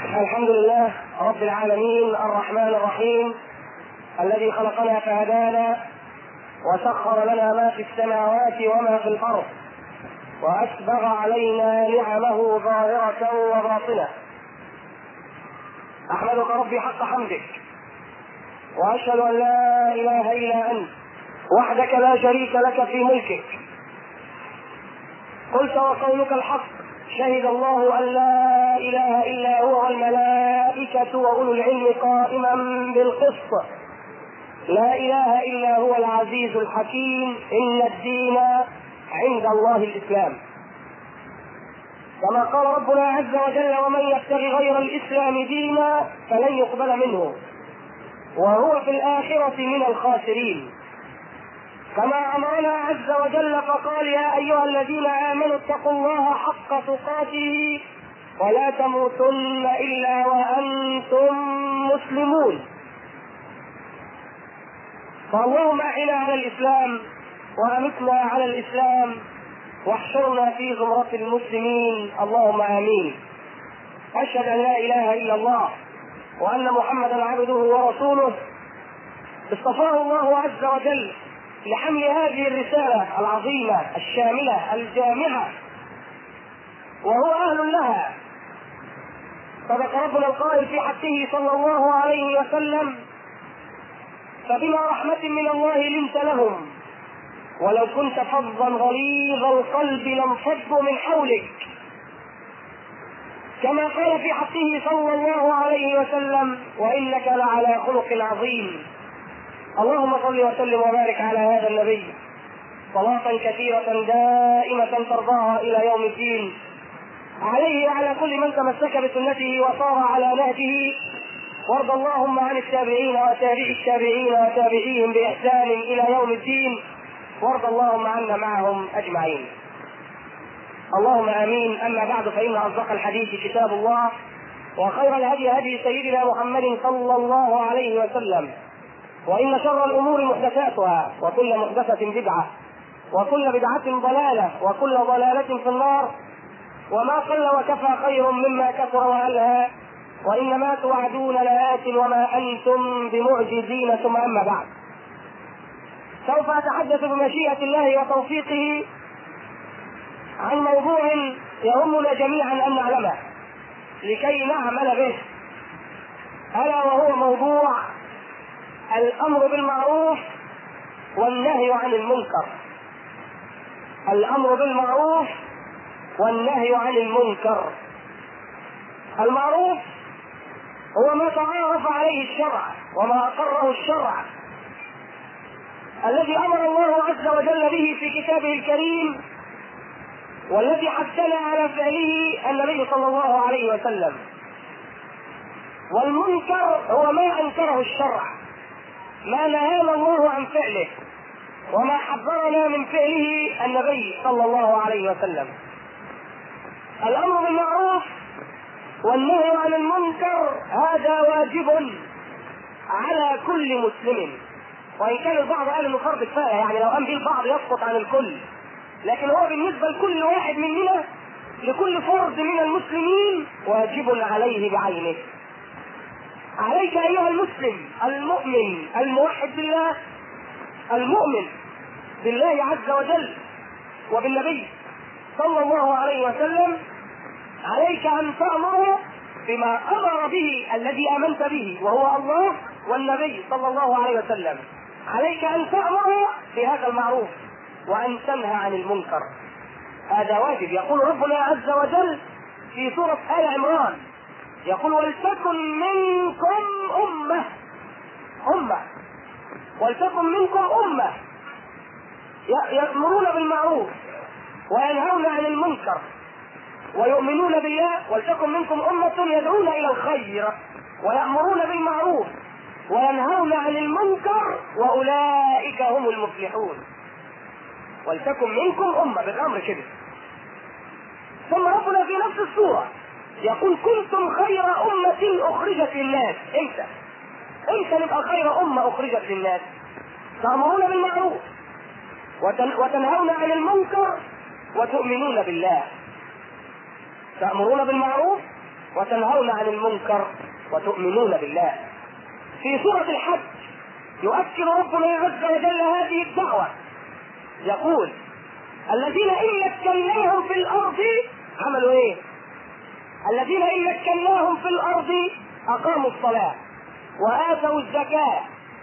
الحمد لله رب العالمين الرحمن الرحيم الذي خلقنا فهدانا وسخر لنا ما في السماوات وما في الارض واسبغ علينا نعمه ظاهره وباطنه احمدك ربي حق حمدك واشهد ان لا اله الا انت وحدك لا شريك لك في ملكك قلت وقولك الحق شهد الله ان لا اله الا هو والملائكه واولو العلم قائما بالقسط لا اله الا هو العزيز الحكيم ان الدين عند الله الاسلام كما قال ربنا عز وجل ومن يبتغي غير الاسلام دينا فلن يقبل منه وهو في الاخره من الخاسرين كما امرنا عز وجل فقال يا ايها الذين امنوا اتقوا الله حق تقاته ولا تموتن الا وانتم مسلمون فاللهم اعنا على الاسلام وامتنا على الاسلام واحشرنا في زمرة المسلمين اللهم امين اشهد ان لا اله الا الله وان محمدا عبده ورسوله اصطفاه الله عز وجل لحمل هذه الرسالة العظيمة الشاملة الجامعة وهو أهل لها صدق ربنا القائل في حقه صلى الله عليه وسلم فبما رحمة من الله لنت لهم ولو كنت فظا غليظ القلب لانفضوا من حولك كما قال في حقه صلى الله عليه وسلم وانك لعلى خلق عظيم اللهم صل وسلم وبارك على هذا النبي صلاة كثيرة دائمة ترضاها إلى يوم الدين عليه وعلى كل من تمسك بسنته وصار على نهجه وارض اللهم عن التابعين وتابعي التابعين وتابعيهم بإحسان إلى يوم الدين وارض اللهم عنا معهم أجمعين اللهم آمين أما بعد فإن أصدق الحديث كتاب الله وخير الهدي هدي سيدنا محمد صلى الله عليه وسلم وإن شر الأمور محدثاتها وكل محدثة بدعة وكل بدعة ضلالة وكل ضلالة في النار وما قل وكفى خير مما كثر وألهى وإنما توعدون لآت وما أنتم بمعجزين ثم أما بعد سوف أتحدث بمشيئة الله وتوفيقه عن موضوع يهمنا جميعا أن نعلمه لكي نعمل به ألا وهو موضوع الامر بالمعروف والنهي عن المنكر الامر بالمعروف والنهي عن المنكر المعروف هو ما تعارف عليه الشرع وما اقره الشرع الذي امر الله عز وجل به في كتابه الكريم والذي حثنا على فعله النبي صلى الله عليه وسلم والمنكر هو ما انكره الشرع ما نهانا الله عن فعله وما حذرنا من فعله النبي صلى الله عليه وسلم الامر بالمعروف والنهي عن المنكر هذا واجب على كل مسلم وان كان البعض قال انه فرض كفايه يعني لو قام به البعض يسقط عن الكل لكن هو بالنسبه لكل واحد مننا لكل فرد من المسلمين واجب عليه بعينه عليك ايها المسلم المؤمن الموحد بالله المؤمن بالله عز وجل وبالنبي صلى الله عليه وسلم عليك ان تامر بما امر به الذي امنت به وهو الله والنبي صلى الله عليه وسلم عليك ان تامر بهذا المعروف وان تنهى عن المنكر هذا واجب يقول ربنا عز وجل في سوره ال عمران يقول ولتكن منكم أمة أمة ولتكن منكم أمة يأمرون بالمعروف وينهون عن المنكر ويؤمنون بالله ولتكن منكم أمة يدعون إلى الخير ويأمرون بالمعروف وينهون عن المنكر وأولئك هم المفلحون ولتكن منكم أمة بالأمر كده ثم ربنا في نفس السورة يقول كنتم خير أمة أخرجت للناس امتى؟ امتى نبقى خير أمة أخرجت للناس؟ تأمرون بالمعروف وتنهون عن المنكر وتؤمنون بالله تأمرون بالمعروف وتنهون عن المنكر وتؤمنون بالله في سورة الحج يؤكد ربنا عز وجل هذه الدعوة يقول الذين إن مكناهم في الأرض عملوا إيه؟ الذين إن مكناهم في الأرض أقاموا الصلاة وآتوا الزكاة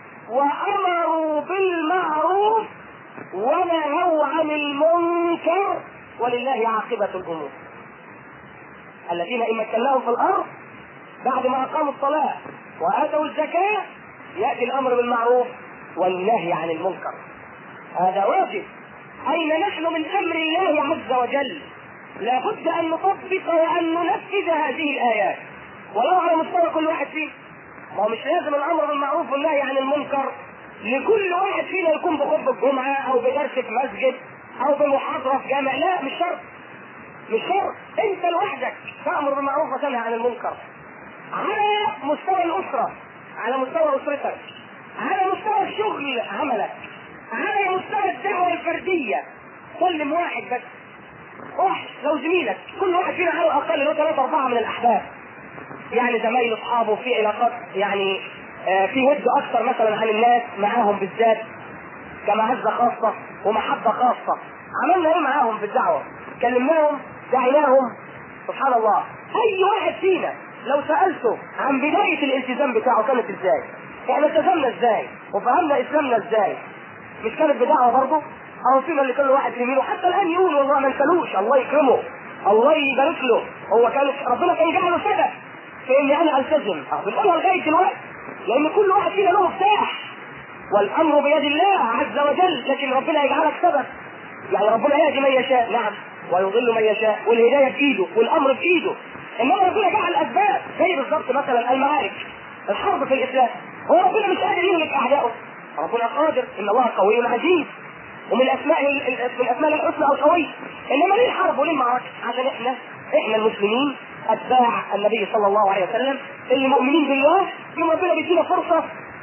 وأمروا بالمعروف ونهوا عن المنكر ولله عاقبة الأمور الذين إن مكناهم في الأرض بعد ما أقاموا الصلاة وآتوا الزكاة يأتي الأمر بالمعروف والنهي عن المنكر هذا واجب أين نحن من أمر الله عز وجل لابد أن نطبق وأن ننفذ هذه الآيات ولو على مستوى كل واحد فينا ما هو مش لازم الأمر بالمعروف والنهي عن المنكر لكل واحد فينا يكون بخطبة الجمعة أو بدرس في مسجد أو بمحاضرة في جامع لا مش شرط مش شرط أنت لوحدك تأمر بالمعروف وتنهى عن المنكر على مستوى الأسرة على مستوى أسرتك على مستوى الشغل عملك على مستوى الدعوة الفردية كلم واحد بس واحد لو زميلك كل واحد فينا على الأقل له ثلاثة أربعة من الأحباب يعني زمايل أصحابه في علاقات يعني آه في ود أكثر مثلا عن الناس معاهم بالذات كمعزة خاصة ومحبة خاصة عملنا إيه معاهم في الدعوة كلمناهم دعيناهم سبحان الله أي واحد فينا لو سألته عن بداية الالتزام بتاعه كانت ازاي؟ احنا التزمنا ازاي؟ وفهمنا اسلامنا ازاي؟ مش كانت بدعوة برضه؟ أو فينا اللي كل واحد في يمينه حتى الآن يقول والله ما نسالوش الله يكرمه الله يبارك له هو كان ربنا كان جعله سبب في إني أنا ألتزم بنقولها لغاية دلوقتي لأن كل واحد فينا له مفتاح والأمر بيد الله عز وجل لكن ربنا يجعلك سبب يعني ربنا يهدي من يشاء نعم ويضل من يشاء والهداية بإيده والأمر بإيده انما ربنا جعل اسباب زي بالظبط مثلا المعارك الحرب في الاسلام هو ربنا مش قادر يملك اعدائه ربنا قادر ان الله قوي عزيز ومن اسماء من اسماء الحسنى القوي انما ليه الحرب وليه المعارك عشان احنا احنا المسلمين اتباع النبي صلى الله عليه وسلم اللي مؤمنين بالله يوم ربنا بيدينا فرصه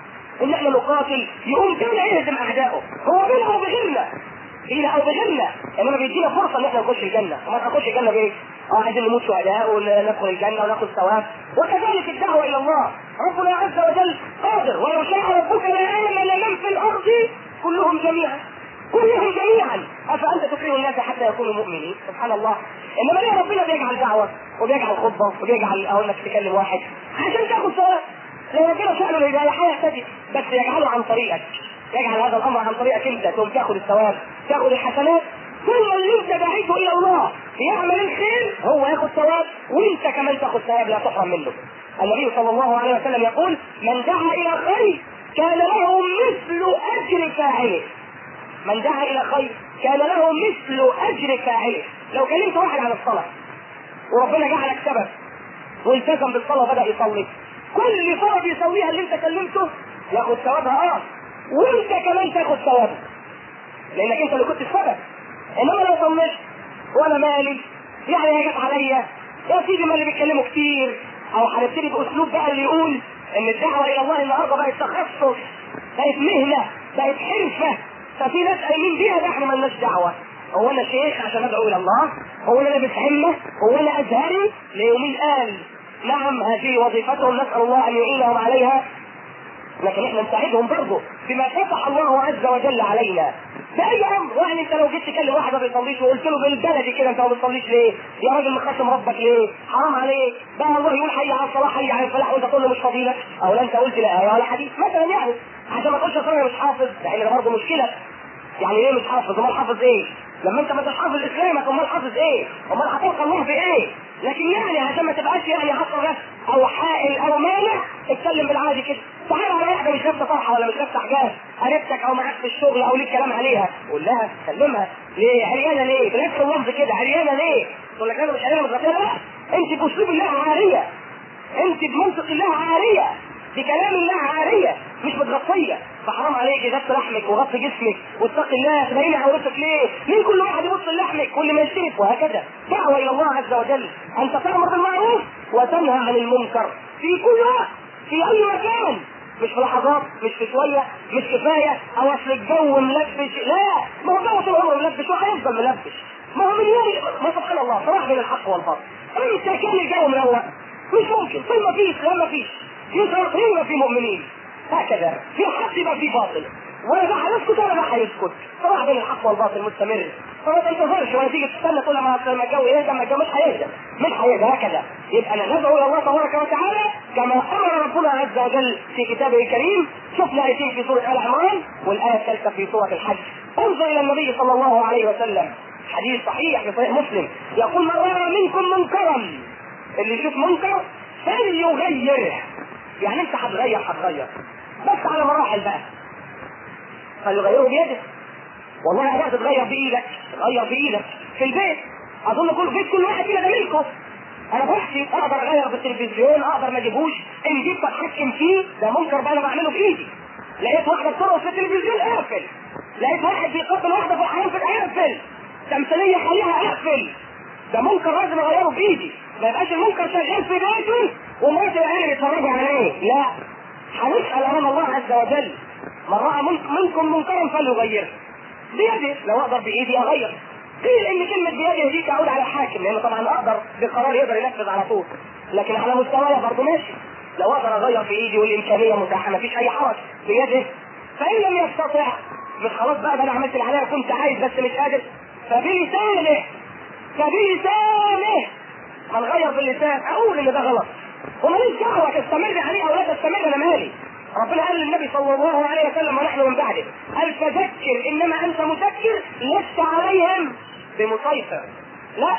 ان احنا نقاتل يقوم كان يهزم اعدائه هو بينا او بغيرنا فينا او بغيرنا انما بيدينا فرصه ان احنا نخش الجنه وما نخش الجنه بايه؟ اه عايزين نموت شهداء وندخل الجنه وناخذ ثواب وكذلك الدعوه الى الله ربنا عز وجل قادر ولو شاء ربك لامن من في الارض كلهم جميعا كلهم جميعا افانت تكره الناس حتى يكونوا مؤمنين سبحان الله انما ليه ربنا بيجعل دعوه وبيجعل خطبه وبيجعل اقول لك تكلم واحد عشان تاخذ ثواب لو ربنا شاء له الهدايه هيهتدي بس يجعله عن طريقك يجعل هذا الامر عن طريقك انت تقوم تاخذ الثواب تاخذ الحسنات ثم اللي انت دعيته الى الله يعمل الخير هو ياخذ ثواب وانت كمان تاخذ ثواب لا تحرم منه النبي صلى الله عليه وسلم يقول من دعا الى خير كان له مثل اجر فاعله من دعا الى خير كان له مثل اجر فاعله لو كلمت واحد عن الصلاه وربنا جعلك سبب والتزم بالصلاه وبدا يصلي كل صلاه بيصليها اللي انت كلمته ياخذ ثوابها اه وانت كمان تاخذ ثوابها لانك انت اللي كنت السبب انما لو طنشت وانا مالي يعني هي جت عليا يا سيدي ما اللي بيتكلموا كتير او هنبتدي باسلوب بقى اللي يقول ان الدعوه الى الله النهارده بقت تخصص بقت مهنه بقت حرفه ففي ناس قايمين بيها ده احنا مالناش دعوه هو انا شيخ عشان ادعو الى الله هو انا لابس حمه هو انا ازهري ليومين قال نعم هذه وظيفتهم نسال الله ان يعينهم عليها لكن احنا نساعدهم برضه بما فتح الله عز وجل علينا بأي أمر يعني أنت لو جيت تكلم واحد ما بيصليش وقلت له بالبلدي كده أنت ما بتصليش ليه؟ يا راجل مخاصم ربك ليه؟ حرام عليك بقى الله يقول حي على الصلاة حي على الفلاح وأنت تقول له مش فضيلة أو لا أنت قلت لا آية ولا حديث مثلا يعني عشان ما تقولش أصل أنا مش حافظ لأن ده برضه مشكلة يعني ايه مش حافظ امال حافظ ايه لما انت ما انتش حافظ اسلامك امال حافظ ايه امال هتلقى الله في ايه لكن يعني عشان ما تبقاش يعني عصر او حائل او مانع اتكلم بالعادي كده تعالى على واحده مش لابسه طرحه ولا مش لابسه حجاب قريبتك او معاك في الشغل او ليك كلام عليها قول لها كلمها ليه عريانه ليه بنفس اللفظ كده عريانه ليه تقول لك انا مش عريانه مش لا انت باسلوب الله عاريه انت بمنطق الله عاريه بكلام الله عاريه مش متغطيه فحرام عليك غط لحمك وغط جسمك واتق الله تبين عورتك ليه؟ ليه كل واحد يبص لحمك واللي ما يشترك وهكذا دعوه الى الله عز وجل انت تامر بالمعروف وتنهى عن المنكر في كل وقت في اي مكان مش في لحظات مش في شويه مش كفايه او اصل الجو ملبش لا ما هو الجو طول عمره ملبش وهيفضل ملبش ما هو من يوم ما سبحان الله صراحه بين الحق والباطل انت كان الجو مروق مش ممكن طول ما في اسلام ما فيش في شياطين يبقى في مؤمنين هكذا في حق يبقى في باطل ولا ده هيسكت ولا ده هيسكت صراع بين الحق والباطل مستمر فما تنتظرش ولا تيجي تستنى تقول لما لما الجو يهدى لما الجو مش هيهدى مش هيهدى هكذا يبقى انا ندعو الى الله تبارك وتعالى كما امر ربنا عز وجل في كتابه الكريم شفنا ايتين في سوره ال عمران والايه الثالثه في سوره الحج انظر الى النبي صلى الله عليه وسلم حديث صحيح في صحيح مسلم يقول من راى منكم منكرا اللي يشوف منكر فليغيره يعني انت هتغير هتغير بس على مراحل بقى فليغيره بيده والله لا تتغير بايدك تغير بايدك في البيت اظن كل بيت كل واحد فينا ده ملكه انا بحثي اقدر اغير في التلفزيون اقدر ما اجيبوش ان جيت اتحكم فيه ده منكر بقى انا بعمله بايدي لقيت واحده بترقص في التلفزيون اقفل لقيت واحد بيقبل واحده في الحياه اقفل تمثيليه خليها اقفل ده منكر لازم اغيره بايدي ما يبقاش المنكر شغال في بيتي ومراتي وعيالي بيتفرجوا عليه لا هنسال امام الله عز وجل من راى منكم منكرا فليغيره بيدي لو اقدر بايدي اغير قيل ان كلمه بيده دي تعود على الحاكم لان طبعا اقدر بقرار يقدر ينفذ على طول لكن على مستواي برضه ماشي لو اقدر اغير بايدي والامكانيه متاحه ما فيش اي حرج بيده فان لم يستطع مش خلاص بقى ده انا عملت اللي عليا كنت عايز بس مش قادر فبلسانه فبلسانه ما نغير باللسان اقول ان ده غلط وماليش دعوه تستمر عليه او لا تستمر انا مالي ربنا قال للنبي صلى الله عليه وسلم ونحن من بعده قال فذكر انما انت مذكر لست عليهم بمسيطر لا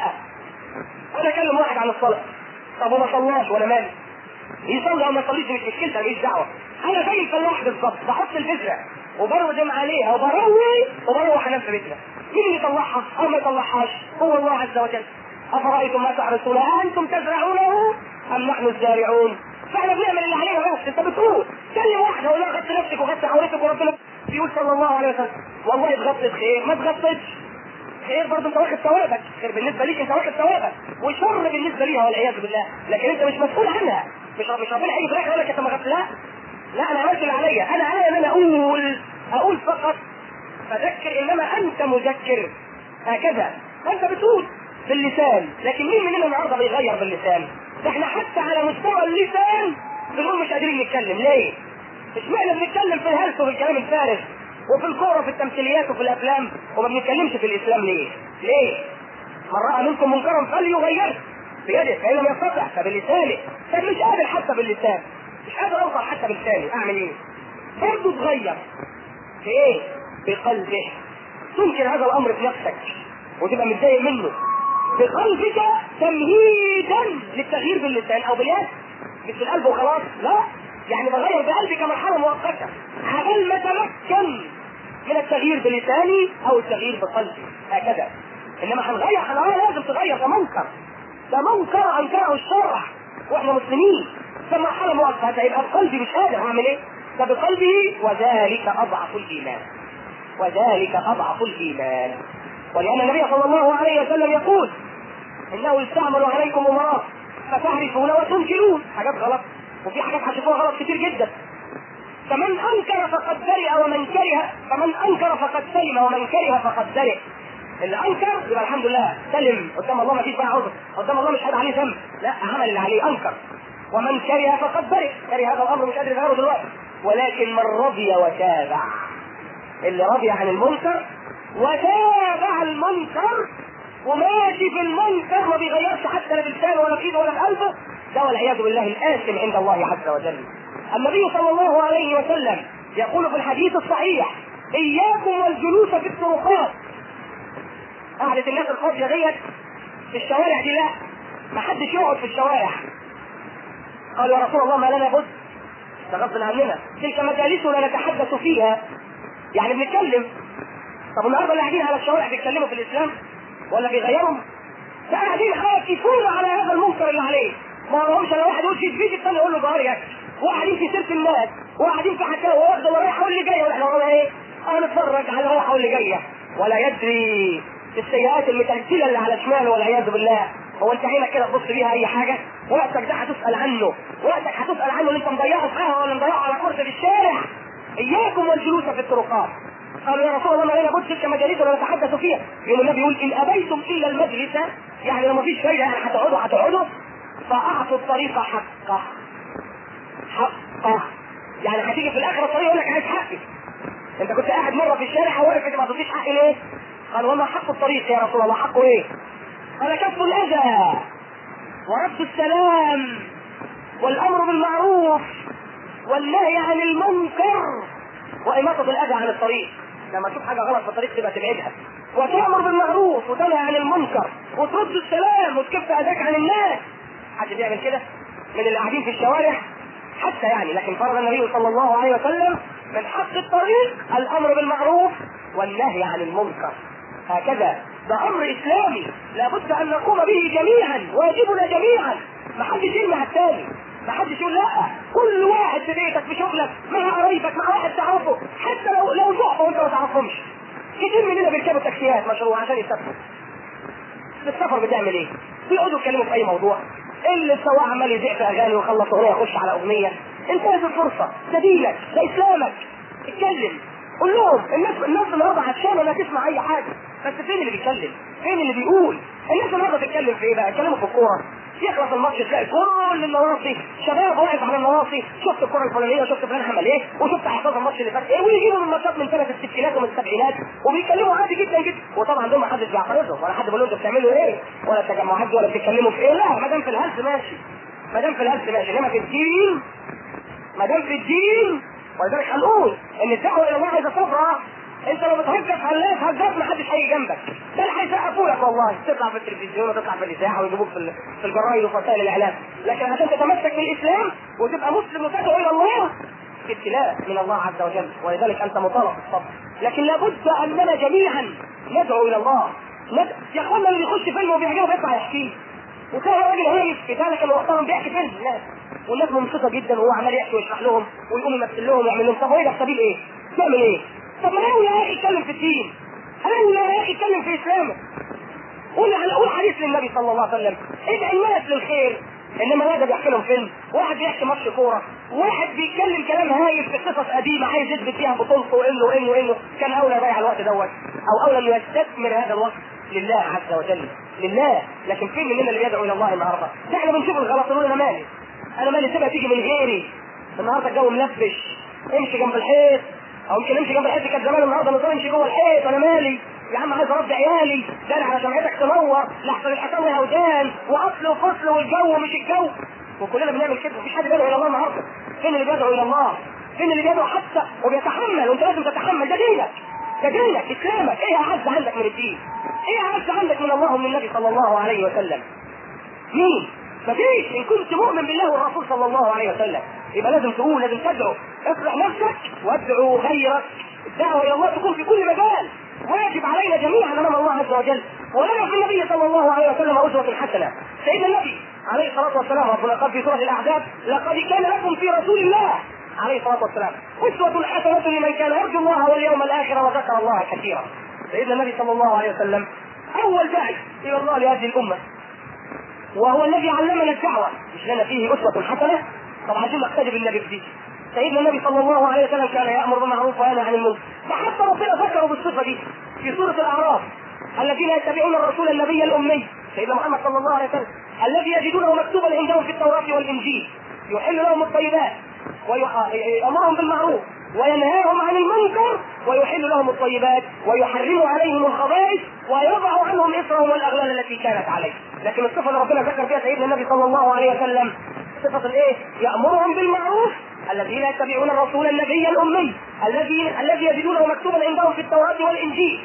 انا اكلم واحد عن الصلاه طب وما صلاش وانا مالي يصلي او ما يصليش مش مشكلتي ماليش دعوه انا زي الفلاح بالظبط بحط البذره وبردم عليها وبروي وبروح انام في بيتنا مين اللي يطلعها او ما يطلعهاش هو الله عز وجل افرايتم ما تحرثون انتم تزرعونه ام نحن الزارعون فاحنا بنعمل اللي علينا بس انت بتقول كلم واحده ولا غطي نفسك وغطي حولتك وربنا بيقول صلى الله عليه وسلم والله اتغطت خير ما اتغطتش خير برضه انت واخد ثوابك خير بالنسبه ليك انت واخد ثوابك وشر بالنسبه ليها والعياذ بالله لكن انت مش مسؤول عنها مش مش ربنا هيجي في الاخر يقول لك انت ما غطيت لا لا انا عملت اللي عليا انا عليا ان انا اقول اقول فقط فذكر انما انت مذكر هكذا انت بتقول باللسان لكن مين مننا النهارده بيغير باللسان ده احنا حتى على مستوى اللسان بنقول مش قادرين نتكلم ليه مش معنى بنتكلم في الهلس وفي الكلام الفارغ وفي الكوره في التمثيليات وفي الافلام وما بنتكلمش في الاسلام ليه ليه من راى منكم منكرا فليغيره بيده فان لم يستطع فبلسانه طب مش قادر حتى باللسان مش قادر اوصل حتى بلساني اعمل ايه برضه تغير في ايه بقلبه تنكر هذا الامر في نفسك وتبقى متضايق منه بقلبك تمهيدا للتغيير باللسان او باليد مش بالقلب وخلاص لا يعني بغير بقلبي كمرحله مؤقته عبال ما اتمكن من التغيير بلساني او التغيير بقلبي هكذا انما هنغير هنغير لازم تغير ده منكر ده منكر انكره الشرع واحنا مسلمين ده مرحله مؤقته يبقى بقلبي مش قادر هعمل ايه؟ ده بقلبه وذلك اضعف الايمان وذلك اضعف الايمان ولان النبي صلى الله عليه وسلم يقول انه يستعمل عليكم امراء فتعرفون وتنكرون حاجات غلط وفي حاجات هتشوفوها غلط كتير جدا فمن انكر فقد برئ ومن كره فمن انكر فقد سلم ومن كره فقد برئ اللي انكر يبقى الحمد لله سلم قدام الله ما فيش بقى عذر قدام الله مش هيبقى عليه ذنب لا عمل اللي عليه انكر ومن كره فقد برئ كره هذا الامر مش قادر يغيره دلوقتي ولكن من رضي وتابع اللي رضي عن المنكر وتابع المنكر وماشي في المنكر ما بيغيرش حتى لا بلسانه ولا بايده ولا بقلبه ده والعياذ بالله الآثم عند الله عز وجل. النبي صلى الله عليه وسلم يقول في الحديث الصحيح إياكم والجلوس في الطرقات. قعدة الناس الفاضية ديت في الشوارع دي لا ما حدش يقعد في الشوارع. قالوا يا رسول الله ما لنا بد ده غصب عننا تلك مجالسنا نتحدث فيها يعني بنتكلم طب النهارده اللي قاعدين على الشوارع بيتكلموا في الاسلام ولا بيغيرهم؟ ده قاعدين خايفون على هذا المنكر اللي عليه ما لهمش انا واحد يقول في البيت الثاني يقول له ظهري ياكل وقاعدين في سيره الناس وقاعدين في حكاوي واخده ورايحه واللي جايه واحنا ورانا ايه؟ انا نتفرج على رايحه واللي جايه ولا يدري السيئات المتلتله اللي على شماله والعياذ بالله هو انت عينك كده تبص بيها اي حاجه وقتك ده هتسال عنه وقتك هتسال عنه اللي انت مضيعه في قهوه ولا مضيعه على كرسي في الشارع اياكم والجلوس في الطرقات قالوا يا رسول الله ما لنا بد تلك مجالس ولا نتحدث فيها يقول النبي يقول ان ابيتم الا المجلس يعني لو ما فيش فايده يعني هتقعدوا هتقعدوا فاعطوا الطريق حقه حقه يعني هتيجي في الاخر الطريق يقول لك عايز حقي انت كنت قاعد مره في الشارع واقف ما تديش حقي ليه؟ قال وما حق الطريق يا رسول الله حقه ايه؟ قال كف الاذى ورد السلام والامر بالمعروف والنهي عن المنكر واماطه الاذى عن الطريق لما تشوف حاجه غلط في الطريق تبقى تبعدها وتامر بالمعروف وتنهى عن المنكر وترد السلام وتكف اذاك عن الناس حد بيعمل كده من اللي قاعدين في الشوارع حتى يعني لكن فرض النبي صلى الله عليه وسلم من حق الطريق الامر بالمعروف والنهي عن المنكر هكذا ده امر اسلامي لابد ان نقوم به جميعا واجبنا جميعا ما حدش يمنع الثاني ما حدش يقول لا كل واحد في بيتك في شغلك مع قرايبك مع واحد تعرفه حتى لو لو زحفه وانت ما تعرفهمش كتير مننا بيركبوا تاكسيات مشروع عشان يسافروا في السفر بتعمل ايه؟ بيقعدوا يتكلموا في اي موضوع اللي السواق عمال يذيع في اغاني ويخلص اغنيه يخش على اغنيه انتهز الفرصه ده دينك ده اسلامك اتكلم قول لهم الناس الناس النهارده عطشانه انها تسمع اي حاجه بس فين اللي بيتكلم؟ فين اللي بيقول؟ الناس النهارده تتكلم في ايه بقى؟ يتكلموا في الكوره يخلص الماتش تلاقي كل النواصي شباب واقف على النواصي شفت الكره الفلانيه شفت فلان عمل ايه وشفت احداث الماتش اللي فات ايه ويجيبوا من الماتشات من سنه الستينات ومن السبعينات وبيتكلموا عادي جدا جدا وطبعا دول ما حدش بيعترضهم ولا حد بيقول لهم انتوا بتعملوا ايه ولا التجمعات دي ولا بتتكلموا في ايه لا ما دام في الهلس ماشي ما دام في الهلس ماشي انما في الدين ما دام في الدين ولذلك هنقول ان الدعوه الى الله عايزه صبر انت لو بتهجس على الناس هجاس ما حدش هيجي جنبك ده اللي هيسقفوا لك والله تطلع في التلفزيون وتطلع في الاذاعه ويجيبوك في ال- في الجرايد وفي الاعلام لكن عشان تتمسك بالاسلام وتبقى مسلم وتدعو الى الله في ابتلاء من الله عز وجل ولذلك انت مطالب بالصبر لكن لابد اننا جميعا ندعو الى الله ند... يا اخوانا اللي يخش فيلم وبيعجبه بيطلع يحكيه وكان راجل هايف في ذلك المحترم بيحكي فيلم الناس والناس منبسطه جدا وهو عمال يحكي ويشرح لهم ويقوم يمثل لهم ويعمل لهم طب هو ايه ده سبيل ايه؟ تعمل ايه؟ طب ما اولى يا اخي اتكلم في الدين اولى يا اخي اتكلم في اسلامك قول على قول حديث للنبي صلى الله عليه وسلم ادعي الناس للخير انما هذا بيحكي لهم فيلم واحد بيحكي ماتش كوره واحد بيتكلم كلام هايف في قصص قديمه عايز يثبت فيها بطولته وانه وانه وانه كان اولى يضيع الوقت دوت او اولى انه يستثمر هذا الوقت لله عز وجل لله لكن فين مننا اللي يدعو الى الله النهارده؟ ده احنا بنشوف الغلط نقول انا مالي انا مالي سيبها تيجي من غيري النهارده الجو ملبش امشي جنب الحيط او يمكن امشي جنب الحيط كان زمان النهارده نظام امشي جوه الحيط انا مالي يا عم عايز اربي عيالي ده انا على شمعتك تنور لحسن الحكاوي هودان واصل وفصل والجو مش الجو وكلنا بنعمل كده مفيش حد بيدعو الى الله النهارده فين اللي بيدعو الى الله؟ فين اللي بيدعو حتى وبيتحمل وانت لازم تتحمل ده دينك ده دينك اسلامك ايه اعز عندك من الدين؟ ايه اعز عندك من الله ومن النبي صلى الله عليه وسلم؟ مين؟ مفيش ان كنت مؤمن بالله والرسول صلى الله عليه وسلم يبقى لازم تقول لازم تدعو اصلح نفسك وادعو غيرك الدعوه الى الله تكون في كل مجال واجب علينا جميعا امام الله عز وجل ولنا في النبي صلى الله عليه وسلم اسوه حسنه سيدنا النبي عليه الصلاه والسلام ربنا قال في سوره الاعداد لقد كان لكم في رسول الله عليه الصلاه والسلام اسوه حسنه لمن كان يرجو الله واليوم الاخر وذكر الله كثيرا سيدنا النبي صلى الله عليه وسلم اول داعي الى الله لهذه الامه وهو الذي علمنا الدعوة مش لنا فيه أسوة حسنة طب عايزين نقتدي بالنبي في دي سيدنا النبي صلى الله عليه وسلم كان يأمر بالمعروف وينهى عن المنكر فحتى ربنا ذكره بالصفة دي في سورة الأعراف الذين يتبعون الرسول النبي الأمي سيدنا محمد صلى الله عليه وسلم الذي يجدونه مكتوبا عندهم في التوراة والإنجيل يحل لهم الطيبات ويأمرهم بالمعروف وينهاهم عن المنكر ويحل لهم الطيبات ويحرم عليهم الخبائث ويضع عنهم اثرهم والاغلال التي كانت عليهم لكن الصفه اللي ربنا ذكر فيها سيدنا النبي صلى الله عليه وسلم صفه الايه؟ يامرهم بالمعروف الذين يتبعون الرسول النبي الامي الذي الذي يجدونه مكتوبا عندهم في التوراه والانجيل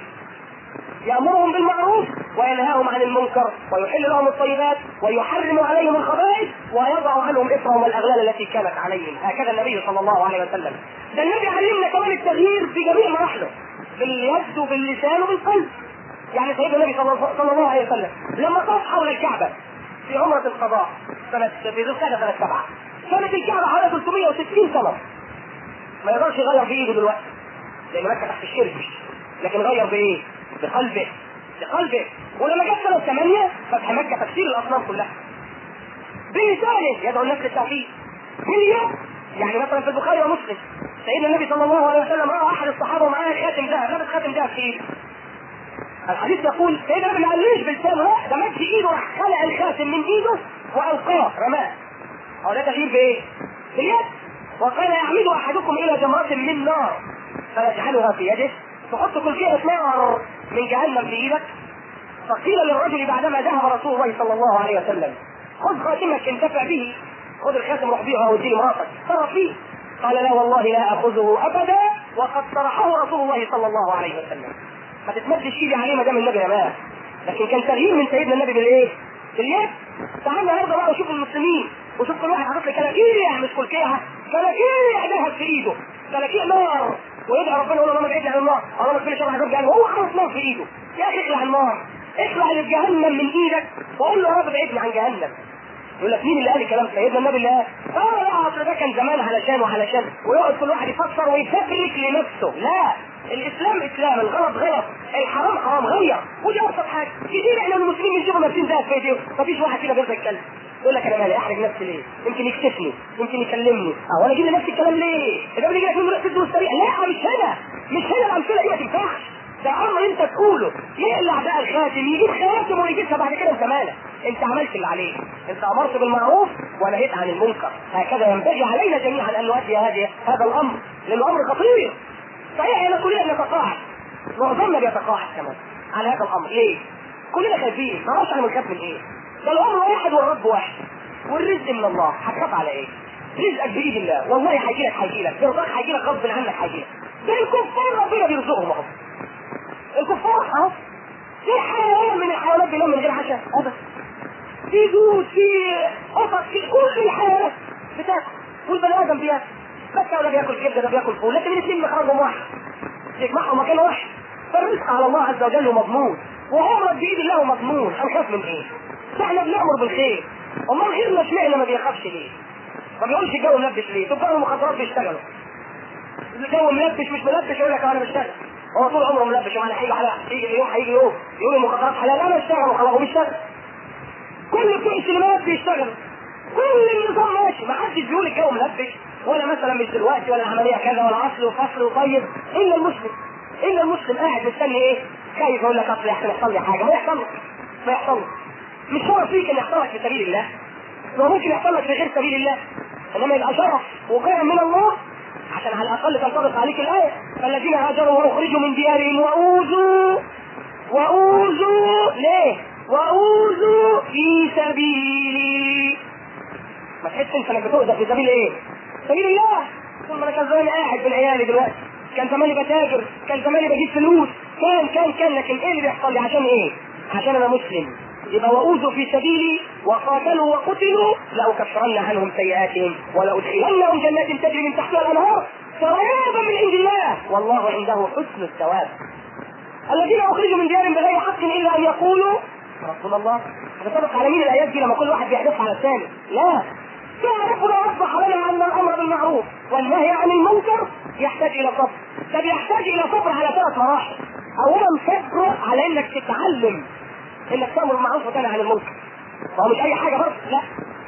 يأمرهم بالمعروف وينهاهم عن المنكر ويحل لهم الطيبات ويحرم عليهم الخبائث ويضع عنهم إثرهم والأغلال التي كانت عليهم هكذا النبي صلى الله عليه وسلم ده النبي علمنا كمان التغيير في جميع مراحله باليد وباللسان وبالقلب يعني سيدنا النبي صلى الله- صلى الله عليه وسلم لما طاف حول الكعبة في عمرة القضاء سنة في ذو القعدة سنة سبعة كانت الكعبة حوالي 360 سنة ما يقدرش يغير في ايده دلوقتي لان مكه تحت الشرك لكن غير بايه؟ بقلبه بقلبه ولما جت سنه 8 فتح مكه تفسير الاصنام كلها بلسانه يدعو الناس للتوحيد باليد يعني مثلا في البخاري ومسلم سيدنا النبي صلى الله عليه وسلم راى احد الصحابه ومعاه خاتم ذهب لابس خاتم ذهب في ايده الحديث يقول سيدنا النبي ما قالوش بلسانه لا ده مد ايده راح خلع الخاتم من ايده والقاه رماه هو ده تغيير بايه؟ باليد وقال يعمد احدكم الى جمرة من نار فيجعلها في يده تحط كل شيء نار من جهنم في ايدك فقيل للرجل بعدما ذهب رسول الله صلى الله عليه وسلم خذ خاتمك انتفع به خذ الخاتم روح بيعه واديه لمراتك تصرف فيه قال لا والله لا اخذه ابدا وقد طرحه رسول الله صلى الله عليه وسلم ما تتمدش ايدي عليه ما دام النبي رماه لكن كان تغيير من سيدنا النبي بالايه؟ باليد تعال النهارده بقى وشوف المسلمين وشوف كل واحد حاطط لي كلاكيع مش كلكيعه كلاكيع ذهب في ايده كلاكيع نار ويدعي ربنا يقول له اللهم ابعدني عن النار اللهم اغفر لي شر حاجات يعني هو حاطط نار في ايده يا اخي اخلع النار اخلع اللي في جهنم من ايدك وقول له يا رب ابعدني عن جهنم يقول لك مين اللي قال الكلام سيدنا النبي اللي قال اه لا اصل ده كان زمان علشان وعلشان ويقعد كل واحد يفسر ويفبرك لنفسه لا الاسلام اسلام الغلط غلط الحرام حرام غير ودي ابسط حاجه كتير احنا المسلمين بنشوفوا نفسين ذهب في ايديهم مفيش واحد فينا بيرضى يتكلم يقول لك انا مالي احرج نفسي ليه؟ يمكن يكشفني يمكن يكلمني اه وانا اجيب لي نفس الكلام ليه؟ ده بيجي لك من رأس الدروس السريع لا مش هنا مش هنا الامثله دي ما تنفعش ده امر انت تقوله يقلع بقى الخاتم يجيب خاتم ويجيبها بعد كده انت مالك انت عملت اللي عليك انت امرت بالمعروف ونهيت عن المنكر هكذا ينبغي علينا جميعا ان نؤدي هذه هذا الامر لانه امر خطير صحيح احنا كلنا نتقاعد معظمنا بيتقاعد كمان على هذا الامر ليه؟ كلنا خايفين ما نعرفش احنا بنخاف من ايه؟ ده الامر واحد والرب واحد والرزق من الله هتخاف على ايه؟ رزقك بايد الله والله هيجي لك هيجي لك برضاك هيجي لك غصب عنك هيجي لك ده الكفار ربنا بيرزقهم اهو الكفار اهو في حيوان من الحيوانات بينام من غير عشاء ابدا في دود في قطط في كل الحيوانات بتاكل والبني ادم بياكل بس ولا بياكل كبده ده بياكل فول لكن الاثنين مخرجهم واحد يجمعهم مكان واحد فالرزق على الله عز وجل مضمون وعمرك بايد الله مضمون هنخاف من ايه؟ فاحنا بنامر بالخير امال غيرنا اشمعنى ما بيخافش ليه؟ ما بيقولش الجو ملبس ليه؟ تجار المخدرات بيشتغلوا الجو ملبس مش ملبس يقول لك انا بشتغل هو طول عمره ملبس ومعنى هيجي على هيجي يوم هيجي يوم يقول المخدرات حلال انا اشتغل وخلاص هو بيشتغل كل بتوع السينمات بيشتغلوا كل النظام ماشي ما حدش بيقول الجو ملبس ولا مثلا مش دلوقتي ولا العمليه كذا ولا اصل وفصل وطيب الا المسلم الا المسلم قاعد مستني ايه؟ خايف يقول لك اصل يحصل يحصل لي حاجه ما يحصل لك ما يحصل لك مش شرف فيك ان يحصل لك في سبيل الله ما ممكن يحصل لك في غير سبيل الله انما يبقى شرف وقيم من الله عشان على الاقل تنطبق عليك الايه فالذين هاجروا واخرجوا من ديارهم واوذوا واوذوا ليه؟ واوذوا في سبيلي ما تحس انت انك بتؤذى في سبيل ايه؟ سبيل الله ثم انا كان زماني قاعد بين عيالي دلوقتي كان زماني بتاجر كان زماني بجيب فلوس كان كان كان لكن ايه اللي بيحصل لي عشان ايه؟ عشان انا مسلم يبقى واوذوا في سبيلي وقاتلوا وقتلوا لاكفرن عنهم سيئاتهم ولادخلنهم جنات تجري من تحتها الانهار ثوابا من عند الله والله عنده حسن الثواب الذين اخرجوا من ديارهم بغير حق الا ان يقولوا رسول الله هتطبق على مين الايات دي لما كل واحد بيحدثها على الثاني لا ثم ربنا وضح لنا ان الامر بالمعروف والنهي عن المنكر يحتاج الى صبر ده بيحتاج الى صبر على ثلاث مراحل اولا صبر على انك تتعلم انك تامر بالمعروف وتنهى عن المنكر فهو مش اي حاجه برضه لا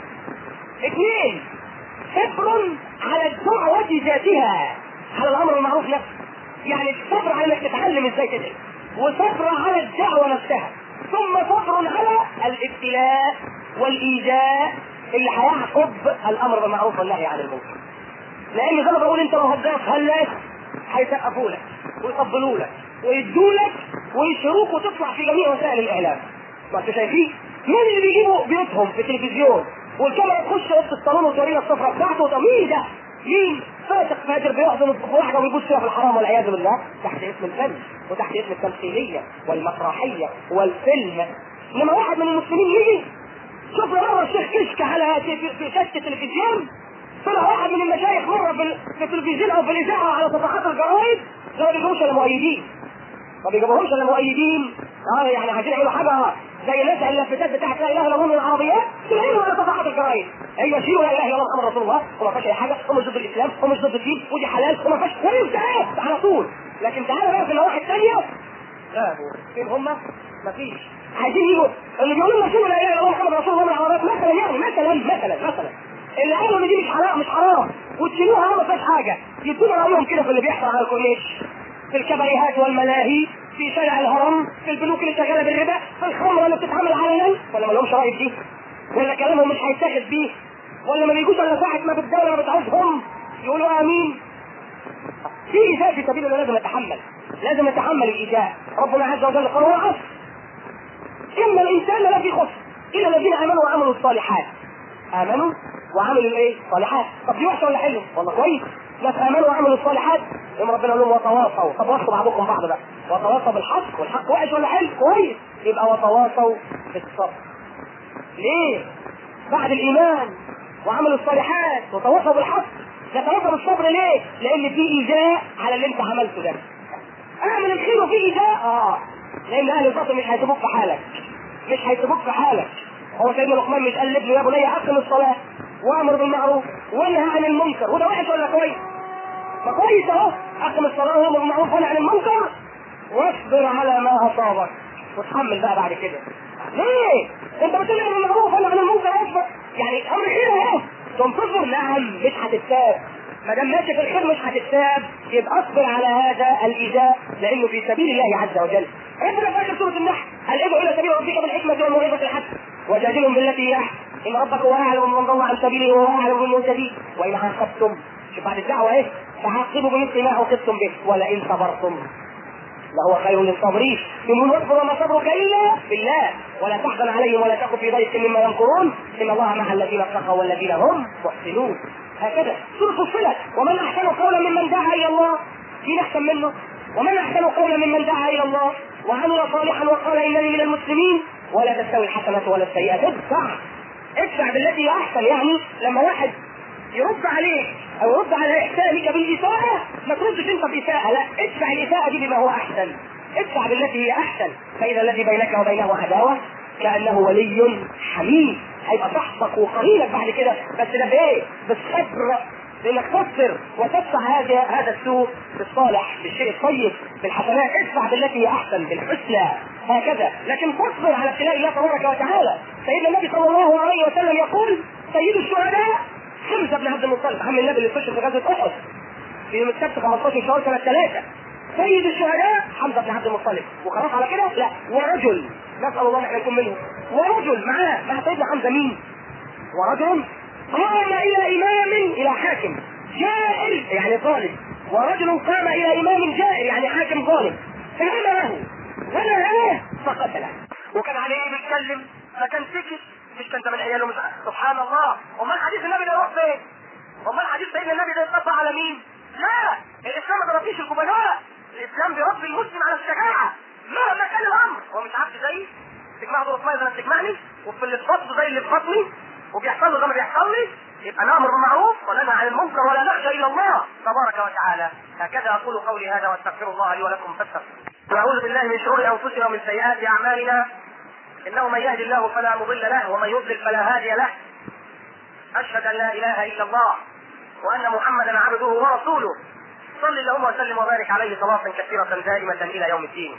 اثنين صبر على الدعوة ذاتها على الامر بالمعروف نفسه يعني صبر على انك تتعلم ازاي تدعي وصبر على الدعوة نفسها ثم صبر على الابتلاء والايذاء اللي هيعقب الامر بالمعروف والنهي عن المنكر لان زي ما بقول انت لو هداف هلاك هيسقفوا لك ويطبلوا لك ويدوا لك ويشروك وتطلع في جميع وسائل الاعلام ما انتوا شايفين مين اللي بيجيبوا بيوتهم في التلفزيون والكاميرا تخش وسط الصالون وتورينا السفره بتاعته طب مين ده؟ مين فاسق فاجر بيحضن في واحده ويبص فيها في الحرام والعياذ بالله تحت اسم الفن وتحت اسم التمثيليه والمسرحيه والفيلم انما واحد من المسلمين يجي شوف مره الشيخ كشك على في في شاشه التلفزيون طلع واحد من المشايخ مره في في التلفزيون او في الاذاعه على صفحات الجرايد ما بيجيبوش الا مؤيدين ما بيجيبوهمش الا مؤيدين اه يعني عايزين يعملوا حاجه زي الناس اللافتات بتاعت لا اله الا الله من العربيات تلاقيهم على صفحات الجرايد ايوه شيلوا لا اله الا الله محمد رسول الله وما فيهاش اي حاجه ومش ضد الاسلام ومش ضد الدين ودي حلال وما فيهاش وانتهت على طول لكن تعالى بقى في النواحي الثانيه لا فين هم؟ مفيش عايزين يجوا اللي بيقولوا لنا شنو لا اله الا الله محمد رسول الله من العربيات مثلا يعني مثلا مثلا مثلا اللي قالوا ان دي مش حرام مش حرام وتشيلوها ما فيهاش حاجه يدونا رايهم كده في اللي بيحصل على الكورنيش في الكباريهات والملاهي في شارع الهرم في البنوك اللي شغاله بالربا في الخمره اللي بتتعمل علنا ولا ما لهمش راي في دي؟ ولا كلامهم مش هيتاخد بيه ولا ما بيجوش الا ساعه ما بالدوله بتعوزهم يقولوا امين في ايذاء في سبيل الله لازم نتحمل لازم نتحمل الايذاء ربنا عز وجل قال هو عصر ان الانسان لفي خسر الا الذين امنوا وعملوا الصالحات امنوا وعملوا الايه؟ الصالحات طب دي وحشه ولا حلوه؟ والله كويس ناس امنوا وعملوا الصالحات يوم ربنا يقول لهم وتواصوا طب وصوا بعضكم بعض بقى وتواصوا بالحق والحق وحش ولا حلو؟ كويس يبقى وتواصوا بالصبر ليه؟ بعد الايمان وعملوا الصالحات وتواصوا بالحق نتواصى بالصبر ليه؟ لان في ايذاء على اللي انت عملته ده اعمل الخير وفي ايذاء اه لان اهل الباطل مش هيسيبوك في حالك مش هيسيبوك في حالك هو سيدنا لقمان مش قال لابنه يا بني اقم الصلاه وامر بالمعروف وانهى عن المنكر وده وحش ولا كويس؟ فكويس اهو اقم الصلاه وامر بالمعروف وانهى عن المنكر واصبر على ما اصابك وتحمل بقى بعد كده ليه؟ انت بتقول امر بالمعروف وانهى عن المنكر اصبر يعني امر خير اهو ثم تصبر نعم مش هتتساب ما دام ماشي في الخير مش هتتساب يبقى اصبر على هذا الايذاء لانه في سبيل الله عز وجل ربنا في اخر سوره النحل قال ادعو الى سبيل ربك بالحكمه والموعظه الحسنه وجادلهم بالتي هي احسن ان ربك هو اعلم من ضل عن سبيله وهو اعلم بالمهتدين وان عاقبتم شوف بعد الدعوه ايه فعاقبوا بمثل ما عوقبتم به ولئن صبرتم لهو خير للصابرين ثم واصبر وما صبرك الا بالله ولا تحزن عليهم ولا تكن في ضيق مما يمكرون ان الله مع الذين اتقوا والذين هم محسنون هكذا سورة فصلت ومن احسن قولا ممن دعا الى الله في احسن منه ومن احسن قولا ممن دعا الى الله وعمل صالحا وقال انني من المسلمين ولا تستوي الحسنه ولا السيئه ادفع ادفع بالتي هي احسن يعني لما واحد يرد عليك او يرد على احسانك بالاساءه ما تردش انت باساءه لا ادفع الاساءه دي بما هو احسن ادفع بالتي هي احسن فاذا الذي بينك وبينه عداوه كانه ولي حميم هيبقى صاحبك وقرينك بعد كده بس ده بايه؟ بالصبر لانك تصبر وتدفع هذا هذا السوء بالصالح بالشيء الطيب بالحسنات ادفع بالتي هي احسن بالحسنى هكذا لكن تصبر على ابتلاء الله تبارك وتعالى سيدنا النبي صلى الله عليه وسلم يقول سيد الشهداء حمزه بن عبد المطلب عم النبي اللي استشهد في غزوه احد في يوم السبت 15 شهر سنه ثلاثه سيد الشهداء حمزه بن عبد المطلب وخلاص على كده لا ورجل نسال الله ان احنا نكون منهم ورجل معاه مع سيدنا حمزه مين؟ ورجل قام الى امام الى حاكم جائر يعني ظالم ورجل قام الى امام جائر يعني حاكم ظالم فامره ونهاه فقتله وكان عليه بيتكلم فكان سكت مش كان من عياله مش سبحان الله امال حديث النبي ده يروح فين؟ امال حديث سيدنا النبي ده يطبق على مين؟ لا الاسلام ما بيربيش الجبناء الاسلام بيربي المسلم على الشجاعه مهما كان الامر هو مش عبد زيي تجمع دور اسماء زي ما بتجمعني وفي اللي في بطنه زي اللي في بطني وبيحصل له زي ما بيحصل لي يبقى نامر بالمعروف وننهى عن المنكر ولا نخشى الا الله تبارك وتعالى هكذا اقول قولي هذا واستغفر الله لي ولكم فاستغفروه ونعوذ بالله من شرور انفسنا ومن سيئات اعمالنا انه من يهد الله فلا مضل له ومن يضلل فلا هادي له اشهد ان لا اله الا الله وان محمدا عبده ورسوله صل اللهم وسلم وبارك عليه صلاه كثيره دائمه الى يوم الدين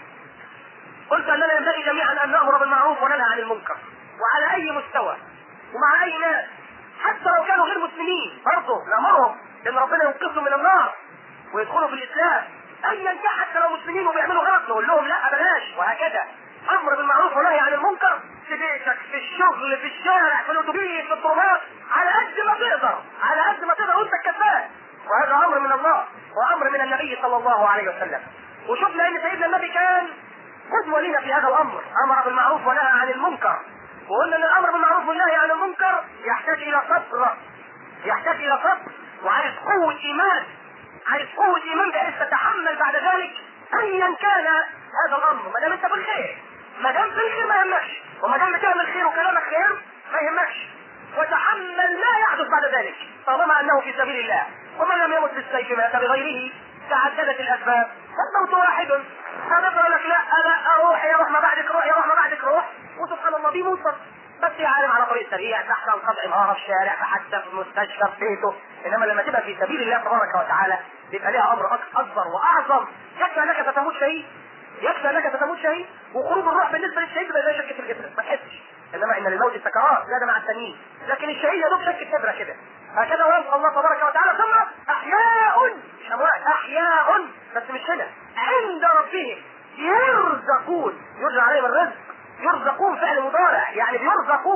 قلت اننا ينبغي جميعا ان نامر بالمعروف وننهى عن المنكر وعلى اي مستوى ومع اي ناس حتى لو كانوا غير مسلمين برضه نامرهم ان ربنا ينقذهم من النار ويدخلوا في الاسلام ايا كان حتى لو مسلمين وبيعملوا غلط نقول لهم لا بلاش وهكذا امر بالمعروف ونهي عن المنكر في بيتك في الشغل في الشارع في الاتوبيس في الطرقات على قد ما تقدر على قد ما تقدر وانت كفاء وهذا امر من الله وامر من النبي صلى الله عليه وسلم وشفنا ان سيدنا النبي كان قدوه لنا في هذا الامر امر بالمعروف ونهى عن المنكر وقلنا ان الامر بالمعروف والنهي عن المنكر يحتاج الى صبر يحتاج الى صبر وعايز قوه ايمان عايز قوه ايمان بحيث تتحمل بعد ذلك ايا كان هذا الامر ما دام انت بالخير ما دام في الخير ما يهمكش وما دام بتعمل خير وكلامك خير ما يهمكش وتحمل ما يحدث بعد ذلك طالما انه في سبيل الله ومن لم يمت بالسيف مات بغيره تعددت الاسباب فالموت واحد فنقول لك لا لا اروح يروح ما بعدك روح يروح ما بعدك روح وسبحان الله بيموت بس يا عالم على طريق سريع تحت القطع مهاره في الشارع حتى في المستشفى في بيته انما لما تبقى في سبيل الله تبارك وتعالى بيبقى ليها امر اكبر واعظم يكفي انك تتموت شهيد يكفي انك تتموت شهيد وخروج الروح بالنسبه للشهيد تبقى زي شكه الجبر ما تحسش انما ان للموت سكرات لا ده مع التانيين لكن الشهيد يا دوب شكه ابره كده هكذا ويلقى الله تبارك وتعالى ثم احياء مش اموات احياء بس مش هنا عند ربهم يرزقون يرجع عليهم الرزق يرزقون فعل مضارع يعني بيرزقون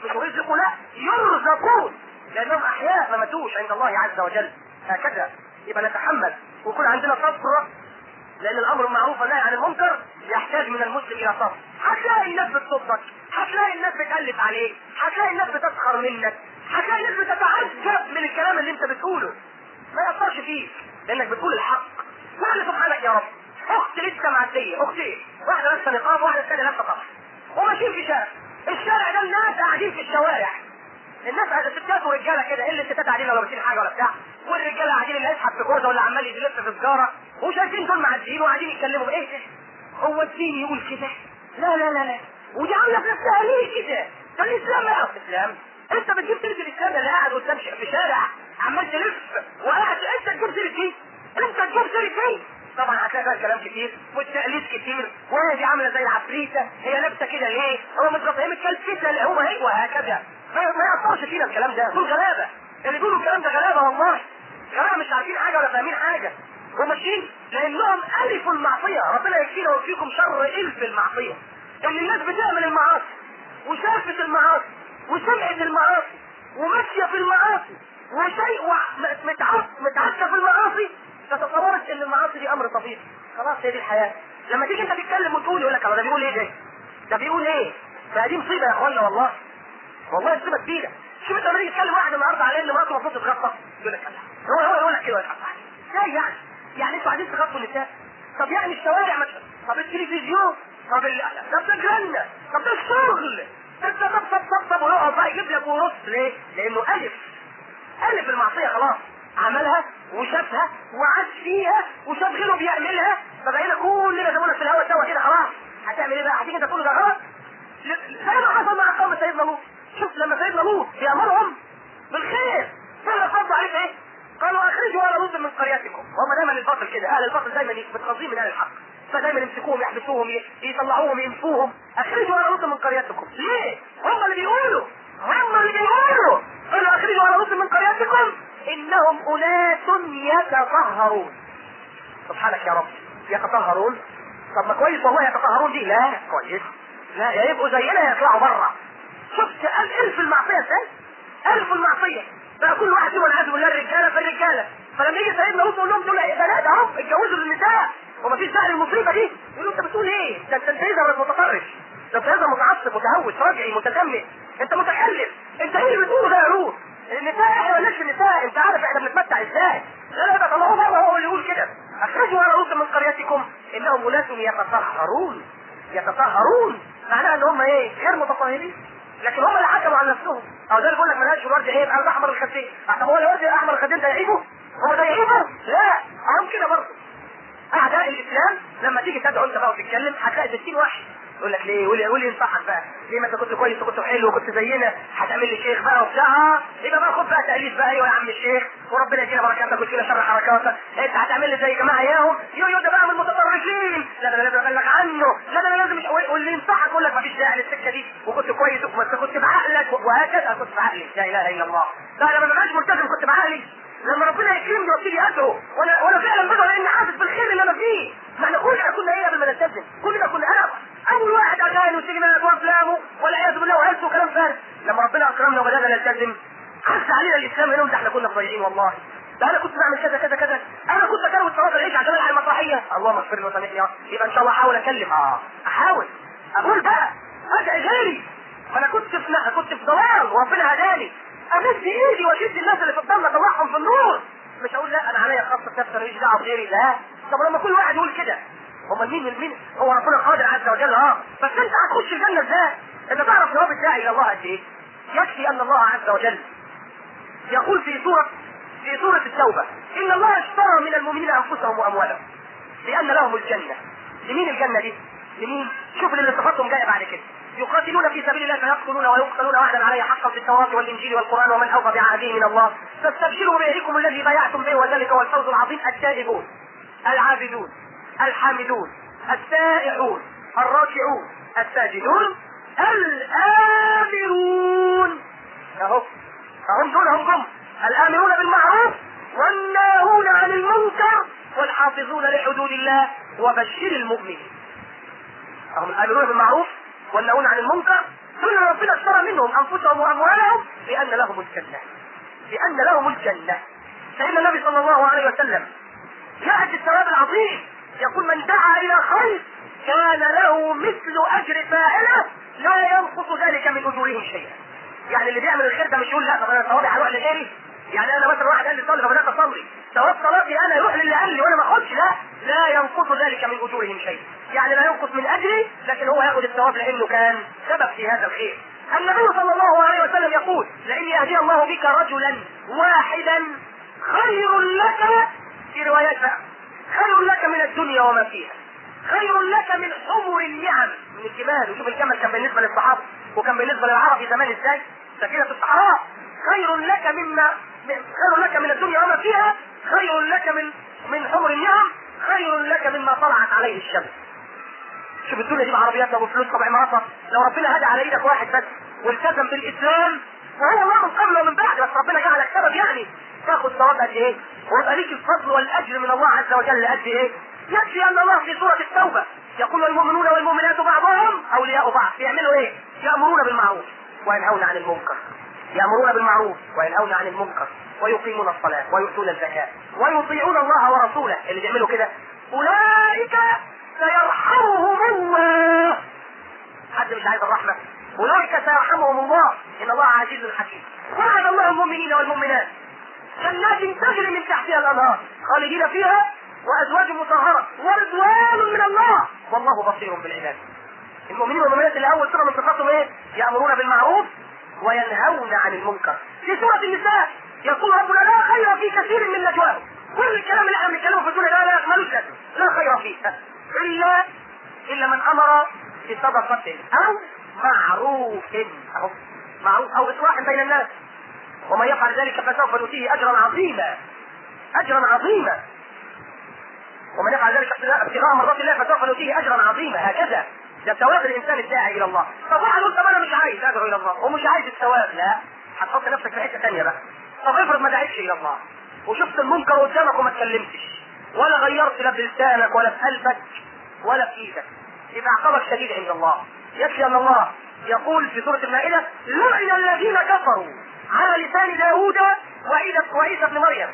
مش رزقوا لا يرزقون لانهم احياء ما ماتوش عند الله عز وجل هكذا يبقى نتحمل ويكون عندنا صبر لان الامر المعروف والنهي عن المنكر يحتاج من المسلم الى صبر هتلاقي الناس بتصدك هتلاقي الناس بتألف عليك هتلاقي الناس بتسخر منك هتلاقي الناس بتتعجب من الكلام اللي انت بتقوله ما يأثرش فيك لانك بتقول الحق وقال سبحانك يا رب اخت لسه معديه اختين واحده لابسه نقاب واحده ثانيه لابسه طرح وماشيين في شارع الشارع ده الناس قاعدين في الشوارع الناس ستات ورجاله كده ايه اللي الستات قاعدين ولا ماشيين حاجه ولا بتاع والرجاله قاعدين اللي يسحب في كوزه ولا عمال يلف في سجاره وشايفين دول معديين وقاعدين يتكلموا ايه ده؟ هو الدين يقول كده؟ لا لا لا لا ودي عامله في نفسها ليه كده؟ ده الاسلام يا الاسلام انت بتجيب سيره الاسلام اللي قاعد قدام في شارع عمال تلف وقاعد انت تجيب سيره دي انت تجيب سيره دي طبعا هتلاقي بقى كلام كتير والتقليد كتير وهي دي عامله زي العفريته هي لابسه كده ليه؟ هو متغطى هي متكلفتة هو هي وهكذا ما ما يأثرش فينا الكلام ده دول غلابه اللي بيقولوا الكلام ده غلابه والله غلابه مش عارفين حاجه ولا فاهمين حاجه وماشيين لانهم الفوا المعصيه ربنا يكفينا ويكفيكم شر الف المعصيه ان الناس بتعمل المعاصي وشافت المعاصي وسمعت المعاصي وماشيه في المعاصي وشيء متعكه في المعاصي فتصورت ان المعاصي دي امر طبيعي خلاص هي دي الحياه لما تيجي انت تتكلم وتقول يقول لك ده بيقول ايه ده؟ ده بيقول ايه؟ فدي مصيبه يا اخوانا والله والله مصيبه كبيره شوف انت لما تيجي تتكلم واحد النهارده على ان مراته المفروض تتغطى يقول لك هو هو يقول لك كده ازاي يعني؟ يعني انتوا عايزين تغطوا النساء؟ طب يعني الشوارع مثلا طب التلفزيون طب ال... طب ده الجنه طب ده الشغل طب طب طب طب طب ويقعد بقى يجيب لك ورص ليه؟ لانه الف الف المعصيه خلاص عملها وشافها وعاش فيها وشاف غيره بيعملها فبقينا كلنا زي ما في الهواء سوا كده خلاص هتعمل ايه بقى؟ هتيجي انت تقول ده غلط؟ زي ما حصل مع قوم سيدنا لوط شوف لما سيدنا لوط بيامرهم بالخير فانا قصد عليه ايه؟ قالوا اخرجوا على لوط من قريتكم وهم دايما الباطل كده اهل الباطل دايما متغاظين من اهل الحق فدايما يمسكوهم يحبسوهم يطلعوهم ينفوهم اخرجوا على لوط من قريتكم ليه؟ هم اللي بيقولوا هم اللي بيقولوا قالوا اخرجوا على لوط من قريتكم انهم اناس يتطهرون سبحانك يا رب يتطهرون طب ما كويس والله يتطهرون دي لا كويس لا يا يبقوا زينا يا يطلعوا بره شفت الف المعصيه ازاي الف المعصيه بقى كل واحد فيهم والعياذ بالله الرجاله في الرجاله فلما يجي سيدنا لوط يقول لهم دول بنات اهو اتجوزوا النساء ومفيش داعي للمصيبه دي يقولوا انت بتقول ايه؟ ده انت انت اذا متطرف ده انت اذا متعصب متهوش راجعي متدمر انت متكلم انت ايه اللي بتقوله ده يا لوط؟ النساء احنا مالناش في النساء انت عارف احنا بنتمتع ازاي لا لا ده طلعوا بره هو اللي يقول كده اخرجوا على لوط من قريتكم انهم اناس يتطهرون يتطهرون معناها ان هم ايه غير متطهرين لكن هم اللي حكموا على نفسهم او ده اللي بيقول لك ملهاش الورد عيب او احمر الخدين طب هو الورد احمر الخدين ده يعيبه هو ده يعيبه لا هم كده برضه اعداء الاسلام لما تيجي تدعو انت بقى وتتكلم هتلاقي 60 واحد يقول لك ليه قول قول ينصحك بقى ليه ما انت كنت كويس وكنت حلو وكنت زينا هتعمل لي شيخ بقى وبتاع يبقى بقى خد بقى تأليف بقى ايوه يا عم الشيخ وربنا يدينا بركاتك ويدينا شر حركاتك انت هتعمل لي زي جماعه اياهم يو يو ده بقى من المتطرفين لا ده انا لازم ابلغ عنه لا ده انا لازم مش واللي ينصحك يقول لك مفيش داعي للسكه دي وكنت كويس وكنت كنت بعقلك وهكذا كنت بعقلي لا اله الا الله لا انا ما بقاش ملتزم كنت بعقلي لما ربنا يكرمني وابتدي ادعو وانا وانا فعلا بدعو لاني حاسس بالخير اللي انا فيه ما احنا كلنا كنا ايه قبل ما نلتزم كلنا كنا انا اول واحد اغاني وسينما وافلامه والعياذ بالله وعزه وكلام فارغ لما ربنا اكرمنا وبدانا نلتزم عز علينا الاسلام هنا ده احنا كنا ضايعين والله ده انا كنت بعمل كذا كذا كذا انا كنت بكلم صلاه العيش عشان العب المسرحيه اللهم اغفر لي وسامحني يا يبقى ان شاء الله احاول اكلم اه احاول اقول بقى ادعي غيري ما انا كنت في كنت في ضلال وربنا هداني امد ايدي واشد الناس اللي في الضلمه اطلعهم في النور مش اقول لا انا عليا خاصه نفسي انا ماليش دعوه بغيري لا طب لما كل واحد يقول كده امال مين من مين هو ربنا قادر عز وجل اه بس انت هتخش الجنه ازاي؟ انت تعرف جواب الداعي الى الله قد ايه؟ يكفي ان الله عز وجل يقول في سوره في سوره التوبه ان الله اشترى من المؤمنين انفسهم واموالهم لان لهم الجنه لمين الجنه دي؟ لمين؟ شوف اللي صفاتهم جايه بعد كده يقاتلون في سبيل الله فيقتلون ويقتلون وعدا عليه حقا في التوراة والإنجيل والقرآن ومن أوفى بعهده من الله فاستبشروا بإيديكم الذي بايعتم به وذلك هو الفوز العظيم التائبون العابدون الحامدون السائحون الراكعون الساجدون الآمرون أهو فهم دول هم جم الآمرون بالمعروف والناهون عن المنكر والحافظون لحدود الله وبشر المؤمنين هم الآمرون بالمعروف والنهون عن المنكر دول ربنا اشترى منهم انفسهم واموالهم بان لهم الجنه بان لهم الجنه سيدنا النبي صلى الله عليه وسلم يأتي الثواب العظيم يقول من دعا الى خير كان له مثل اجر فاعله لا ينقص ذلك من اجورهم شيئا يعني اللي بيعمل الخير ده مش يقول لا طب انا ثوابي هروح لغيري يعني انا مثلا واحد قال لي صلي فبدات اصلي ثواب صلاتي انا يروح للي قال لي وانا ما اخدش لا لا ينقص ذلك من اجورهم شيء يعني لا ينقص من اجري لكن هو ياخذ الثواب لانه كان سبب في هذا الخير النبي صلى الله عليه وسلم يقول لئن يهدي الله بك رجلا واحدا خير لك في روايات بقى خير لك من الدنيا وما فيها خير لك من حمر النعم من الجمال وشوف الجمل كان بالنسبه للصحابه وكان بالنسبه للعرب في زمان ازاي سكينه الصحراء خير لك مما خير لك من الدنيا وما فيها خير لك من من حمر النعم خير لك مما طلعت عليه الشمس شوف الدنيا دي بعربياتها وفلوس طبع مراتها لو ربنا هدى على ايدك واحد بس والتزم بالاسلام وهو الله من قبل ومن بعد بس ربنا جعلك سبب يعني تاخد ثواب قد ايه؟ ويبقى ليك الفضل والاجر من الله عز وجل قد ايه؟ يكفي ان الله في سوره التوبه يقول والمؤمنون والمؤمنات بعضهم اولياء بعض يعملوا ايه؟ يامرون بالمعروف وينهون عن المنكر يامرون بالمعروف وينهون عن المنكر ويقيمون الصلاه ويؤتون الزكاه ويطيعون الله ورسوله اللي بيعملوا كده اولئك سيرحمهم الله حد مش عايز الرحمه اولئك سيرحمهم الله ان الله عزيز حكيم وعد الله المؤمنين والمؤمنات جنات تجري من تحتها الانهار خالدين فيها وازواج مطهره ورضوان من الله والله بصير بالعباد المؤمنين والمؤمنات اللي اول سوره من صفاتهم ايه؟ يامرون بالمعروف وينهون عن المنكر في سوره النساء يقول ربنا لا خير في كثير من نجواهم كل الكلام اللي احنا بنتكلمه في الدنيا ده لا ملوش لازمه لا خير فيه الا الا من امر بصدقه او معروف اهو معروف او اصلاح بين الناس ومن يفعل ذلك فسوف نؤتيه اجرا عظيما اجرا عظيما ومن يفعل ذلك ابتغاء مرضات الله فسوف نؤتيه اجرا عظيما هكذا ده ثواب الانسان الداعي الى الله طب واحد يقول طب انا مش عايز ادعو الى الله ومش عايز الثواب لا هتحط نفسك في حته ثانيه بقى طب افرض ما دعيتش الى الله وشفت المنكر قدامك وما اتكلمتش ولا غيرت لا بلسانك ولا بقلبك ولا في ايدك يبقى عقابك شديد عند الله يكفي ان الله يقول في سوره المائده لعن الذين كفروا على لسان داوود وعيسى وعيسى ابن مريم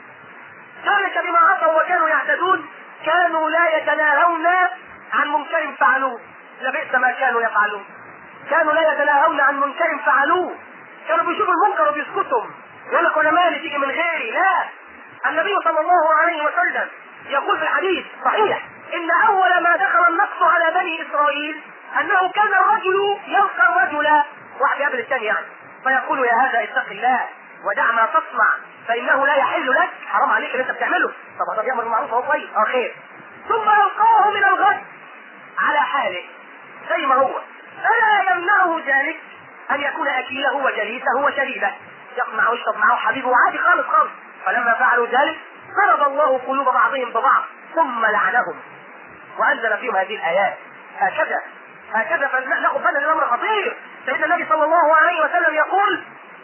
ذلك بما عصوا وكانوا يعتدون كانوا لا يتناهون عن منكر فعلوه لبئس ما كانوا يفعلون كانوا لا يتناهون عن منكر فعلوه كانوا بيشوفوا المنكر وبيسكتوا يقول لك انا مالي تيجي من غيري لا النبي صلى الله عليه وسلم يقول في الحديث صحيح ان اول ما دخل النقص على بني اسرائيل انه كان الرجل يلقى الرجل واحد يقابل الثاني يعني فيقول يا هذا اتق الله ودع ما تصنع فانه لا يحل لك حرام عليك اللي انت بتعمله طب هذا بيامر بالمعروف اهو كويس اه خير ثم يلقاه من الغد على حاله زي ما هو فلا يمنعه ذلك ان يكون اكيله وجليسه وشريبه يقمع ويشرب معه حبيبه عادي خالص خالص فلما فعلوا ذلك ضرب الله قلوب بعضهم ببعض ثم لعنهم وانزل فيهم هذه الايات هكذا هكذا فناخذ بالنا الامر خطير سيدنا النبي صلى الله عليه وسلم يقول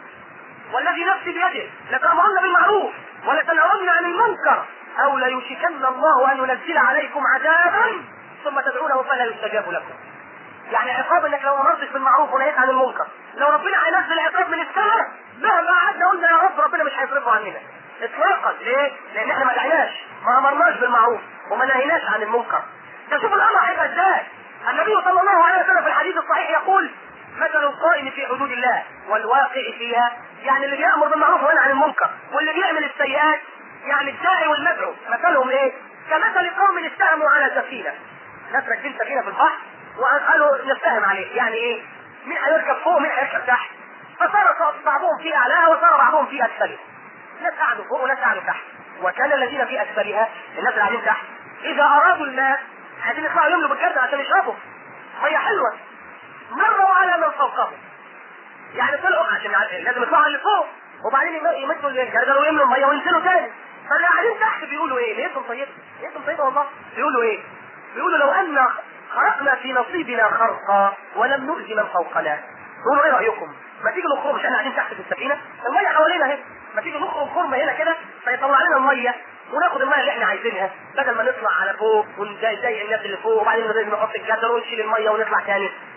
والذي نفسي بيده لتأمرن بالمعروف ولتنهون عن المنكر او ليوشكن الله ان ينزل عليكم عذابا ثم تدعونه فلا يستجاب لكم يعني عقاب انك لو امرتش بالمعروف ونهيت عن المنكر لو ربنا هينزل عقاب من السماء مهما قعدنا قلنا يا رب ربنا مش هيصرفه عننا اطلاقا ليه؟ لان احنا ما دعناش ما امرناش بالمعروف وما نهيناش عن المنكر ده شوف الامر هيبقى ازاي النبي صلى الله عليه وسلم في الحديث الصحيح يقول مثل القائم في حدود الله والواقع فيها يعني اللي بيامر بالمعروف وينهى عن المنكر واللي بيعمل السيئات يعني الداعي والمدعو مثلهم ايه؟ كمثل قوم استهموا على سفينه ناس راكبين سفينه في البحر وقالوا نستهم عليه يعني ايه؟ مين هيركب فوق ومين هيركب تحت؟ فصار بعضهم في اعلاها وصار بعضهم في اسفلها. ناس قعدوا فوق وناس قعدوا تحت وكان الذين في اسفلها الناس اللي قاعدين تحت اذا ارادوا الماء عايزين يطلعوا يملوا بالجردل عشان يشربوا ميه حلوه مروا على من فوقهم يعني طلعوا عشان لازم يطلعوا اللي فوق وبعدين يمدوا الجردل ويملوا الميه وينزلوا تاني فاللي قاعدين تحت بيقولوا ايه؟ نيتهم طيبه نيتهم طيبه والله بيقولوا ايه؟ بيقولوا لو ان خرقنا في نصيبنا خرقا ولم نؤذي من فوقنا قولوا ايه رايكم؟ ما تيجي نخرج مش احنا قاعدين تحت في السفينه الميه حوالينا اهي ما تيجي نخرج خرمه هنا كده فيطلع لنا الميه وناخد الميه اللي احنا عايزينها بدل ما نطلع على فوق ونضايق الناس اللي فوق وبعدين نحط الجدر ونشيل الميه ونطلع تاني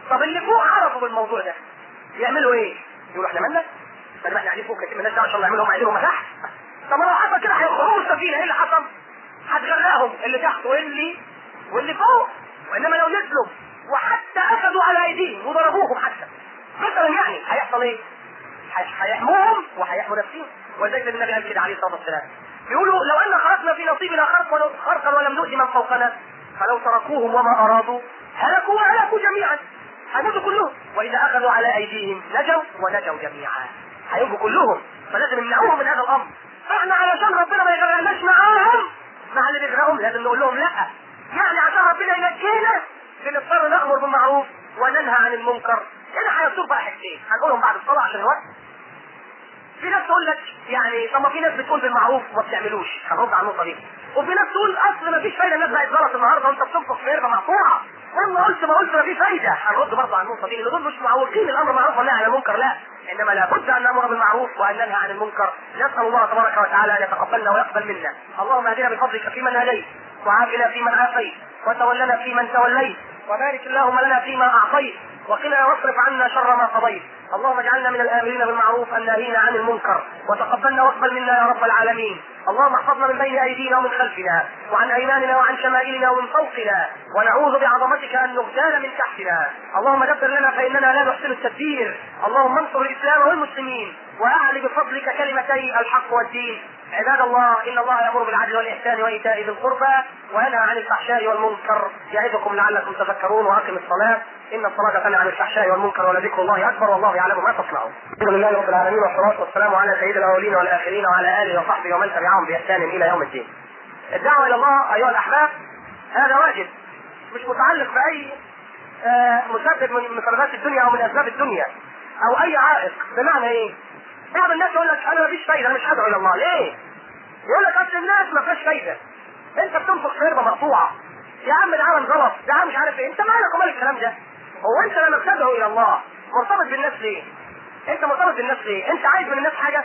طب اللي فوق عرفوا بالموضوع ده يعملوا ايه؟ يقولوا احنا مالنا؟ ما احنا قاعدين فوق كتير من الناس ان شاء الله يعملوا هم عايزينهم تحت طب ما لو حصل كده هيخرجوا السفينه ايه اللي حصل؟ هتغرقهم اللي تحت واللي واللي فوق وانما لو نزلوا وحتى اخذوا على ايديهم وضربوهم حتى مثلا يعني هيحصل ايه؟ هيحموهم وهيحموا نفسهم ولذلك النبي قال كده عليه الصلاه والسلام يقولوا لو ان خرقنا في نصيبنا خرقا خرقا ولم نؤذي من فوقنا فلو تركوهم وما ارادوا هلكوا وهلكوا جميعا هيموتوا كلهم واذا اخذوا على ايديهم نجوا ونجوا جميعا هيبقوا كلهم فلازم نمنعوهم من هذا الامر فاحنا علشان ربنا ما يغرقناش معاهم مع اللي بيغرقهم لازم نقول لهم لا يعني عشان ربنا ينجينا بنضطر نامر بالمعروف وننهى عن المنكر هنا هيصير بقى حاجتين هنقولهم بعد الصلاه عشان الوقت في ناس تقول لك يعني طب ما في ناس بتقول بالمعروف وما بتعملوش هنرد على النقطه دي وفي ناس تقول اصل ما فيش فايده الناس بقت غلط النهارده وانت بتنفخ في قربه مقطوعه والله قلت ما قلت ما في فايده هنرد برضه على النقطه دي اللي دول مش معوقين الامر معروف والنهي عن المنكر لا انما لابد ان نامر بالمعروف وان ننهى عن المنكر نسال الله تبارك وتعالى ان يتقبلنا ويقبل منا اللهم اهدنا بفضلك فيمن هديت وعافنا فيمن عافيت وتولنا فيمن توليت وبارك اللهم لنا فيما اعطيت وقنا واصرف عنا شر ما قضيت اللهم اجعلنا من الامرين بالمعروف الناهين عن المنكر وتقبلنا واقبل منا يا رب العالمين اللهم احفظنا من بين ايدينا ومن خلفنا وعن ايماننا وعن شمائلنا ومن فوقنا ونعوذ بعظمتك ان نغتال من تحتنا اللهم دبر لنا فاننا لا نحسن التدبير اللهم انصر الاسلام والمسلمين واعل بفضلك كلمتي الحق والدين عباد الله ان الله يامر بالعدل والاحسان وايتاء ذي القربى وينهى عن الفحشاء والمنكر يعظكم لعلكم تذكرون واقم الصلاه ان الصلاه تنهى عن الفحشاء والمنكر ولذكر الله اكبر والله يعلم ما تصنعون. الحمد لله رب العالمين والصلاه والسلام على سيد الاولين والاخرين وعلى اله وصحبه ومن تبعهم باحسان الى يوم الدين. الدعوه الى الله ايها الاحباب هذا واجب مش متعلق باي آه مسبب من مسببات الدنيا او من اسباب الدنيا او اي عائق بمعنى ايه؟ بعض الناس يقول لك انا مفيش فايده انا مش هدعو الى الله ليه؟ يقول لك اصل الناس ما فيهاش فايده انت بتنفق في هربه مقطوعه يا عم العمل غلط يا عم مش عارف ايه انت مالك ومال الكلام ده هو انت لما بتدعو الى الله مرتبط بالناس ليه؟ انت مرتبط بالناس ليه؟ انت عايز من الناس حاجه؟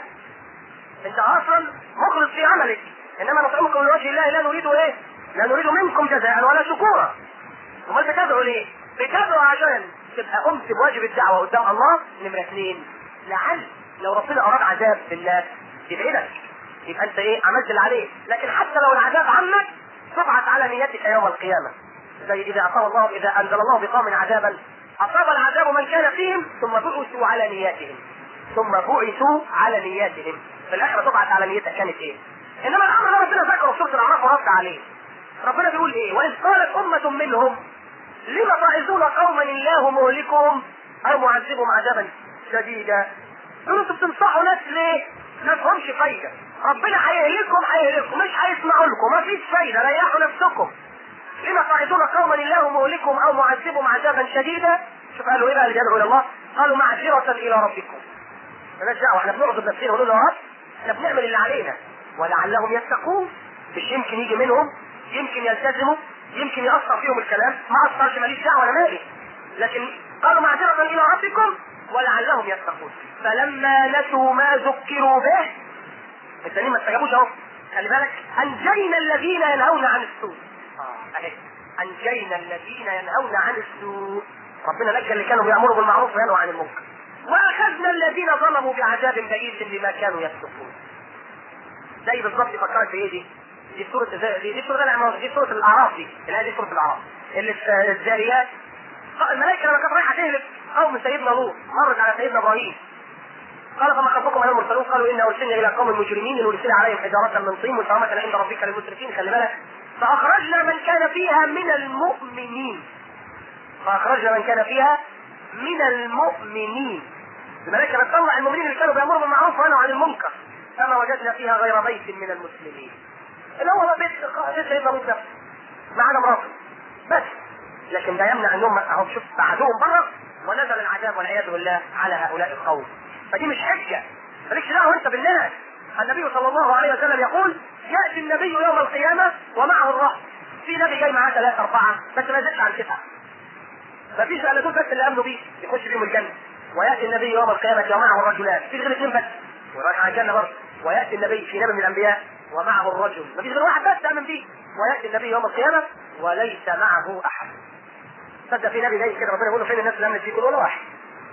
انت اصلا مخلص في عملك انما نطعمكم لوجه الله لا نريد ايه؟ لا نريد منكم جزاء ولا شكورا امال بتدعو ليه؟ بتدعو عشان تبقى قمت بواجب الدعوه قدام الله نمره اثنين لعل لو ربنا اراد عذاب للناس يبعدك يبقى انت ايه عملت اللي عليه لكن حتى لو العذاب عنك تبعث على نيتك يوم القيامه زي اذا اصاب الله اذا انزل الله بقوم عذابا اصاب العذاب من كان فيهم ثم بعثوا على نياتهم ثم بعثوا على نياتهم في الاخره تبعث على نيتك كانت ايه انما الامر ده ربنا ذكره في سوره الاعراف ورد عليه ربنا بيقول ايه واذ قالت امه منهم لم تعظون قوما الله مهلكهم او معذبهم عذابا شديدا دول انتوا بتنصحوا ناس ليه؟ ما فيهمش فايده ربنا هيهلكهم هيهلكهم مش هيسمعوا لكم ما فيش فايده ريحوا نفسكم لما تعظون قوما الله مهلكهم او معذبهم عذابا شديدا شوف قالوا ايه بقى اللي يدعو الى الله قالوا معذره الى ربكم مالناش دعوه احنا بنعرض نفسنا ونقول له احنا بنعمل اللي علينا ولعلهم يتقون مش يمكن يجي منهم يمكن يلتزموا يمكن ياثر فيهم الكلام ما اثرش ماليش دعوه انا مالي لكن قالوا معذره الى ربكم ولعلهم يتقون فلما نسوا ما ذكروا به التانيين ما استجابوش اهو خلي بالك انجينا الذين ينهون عن السوء اه اهي انجينا الذين ينهون عن السوء ربنا نجى اللي كانوا بيامروا بالمعروف وينهوا عن المنكر واخذنا الذين ظلموا بعذاب بئيس بما كانوا يفسقون زي بالظبط فكرت في ايه دي؟ دي سورة دي, دي سورة العمارة دي سورة الأعراف دي اللي دي سورة الأعراف اللي في الذاريات الملائكة لما كانت رايحة تهلك قوم سيدنا لوط مرت على سيدنا إبراهيم قال فما خطبكم ايها المرسلون قالوا انا ارسلنا الى قوم مجرمين لنرسل عليهم حجاره من طين مسامة عند ربك للمسرفين خلي بالك فاخرجنا من كان فيها من المؤمنين فاخرجنا من كان فيها من المؤمنين الملائكه بتطلع المؤمنين اللي كانوا بيامروا بالمعروف وينهوا عن المنكر فما وجدنا فيها غير بيت من المسلمين اللي هو بيت بيت سيدنا لوط نفسه ما عدا مراته بس لكن ده يمنع انهم اهو شوف بعدهم بره ونزل العذاب والعياذ بالله على هؤلاء القوم فدي مش حجه مالكش دعوه انت بالناس النبي صلى الله عليه وسلم يقول ياتي النبي يوم القيامه ومعه الرهط في نبي جاي معاه ثلاثه اربعه بس ما يزيدش عن تسعه مفيش الا دول بس اللي امنوا بيه يخش بيهم الجنه وياتي النبي يوم القيامه ومعه الرجلان في غير اثنين بس ورايح على الجنه برضه وياتي النبي في نبي من الانبياء ومعه الرجل مفيش غير واحد بس امن بيه وياتي النبي يوم القيامه وليس معه احد تصدق في نبي جاي كده ربنا يقول له فين الناس اللي عملت فيك ولا واحد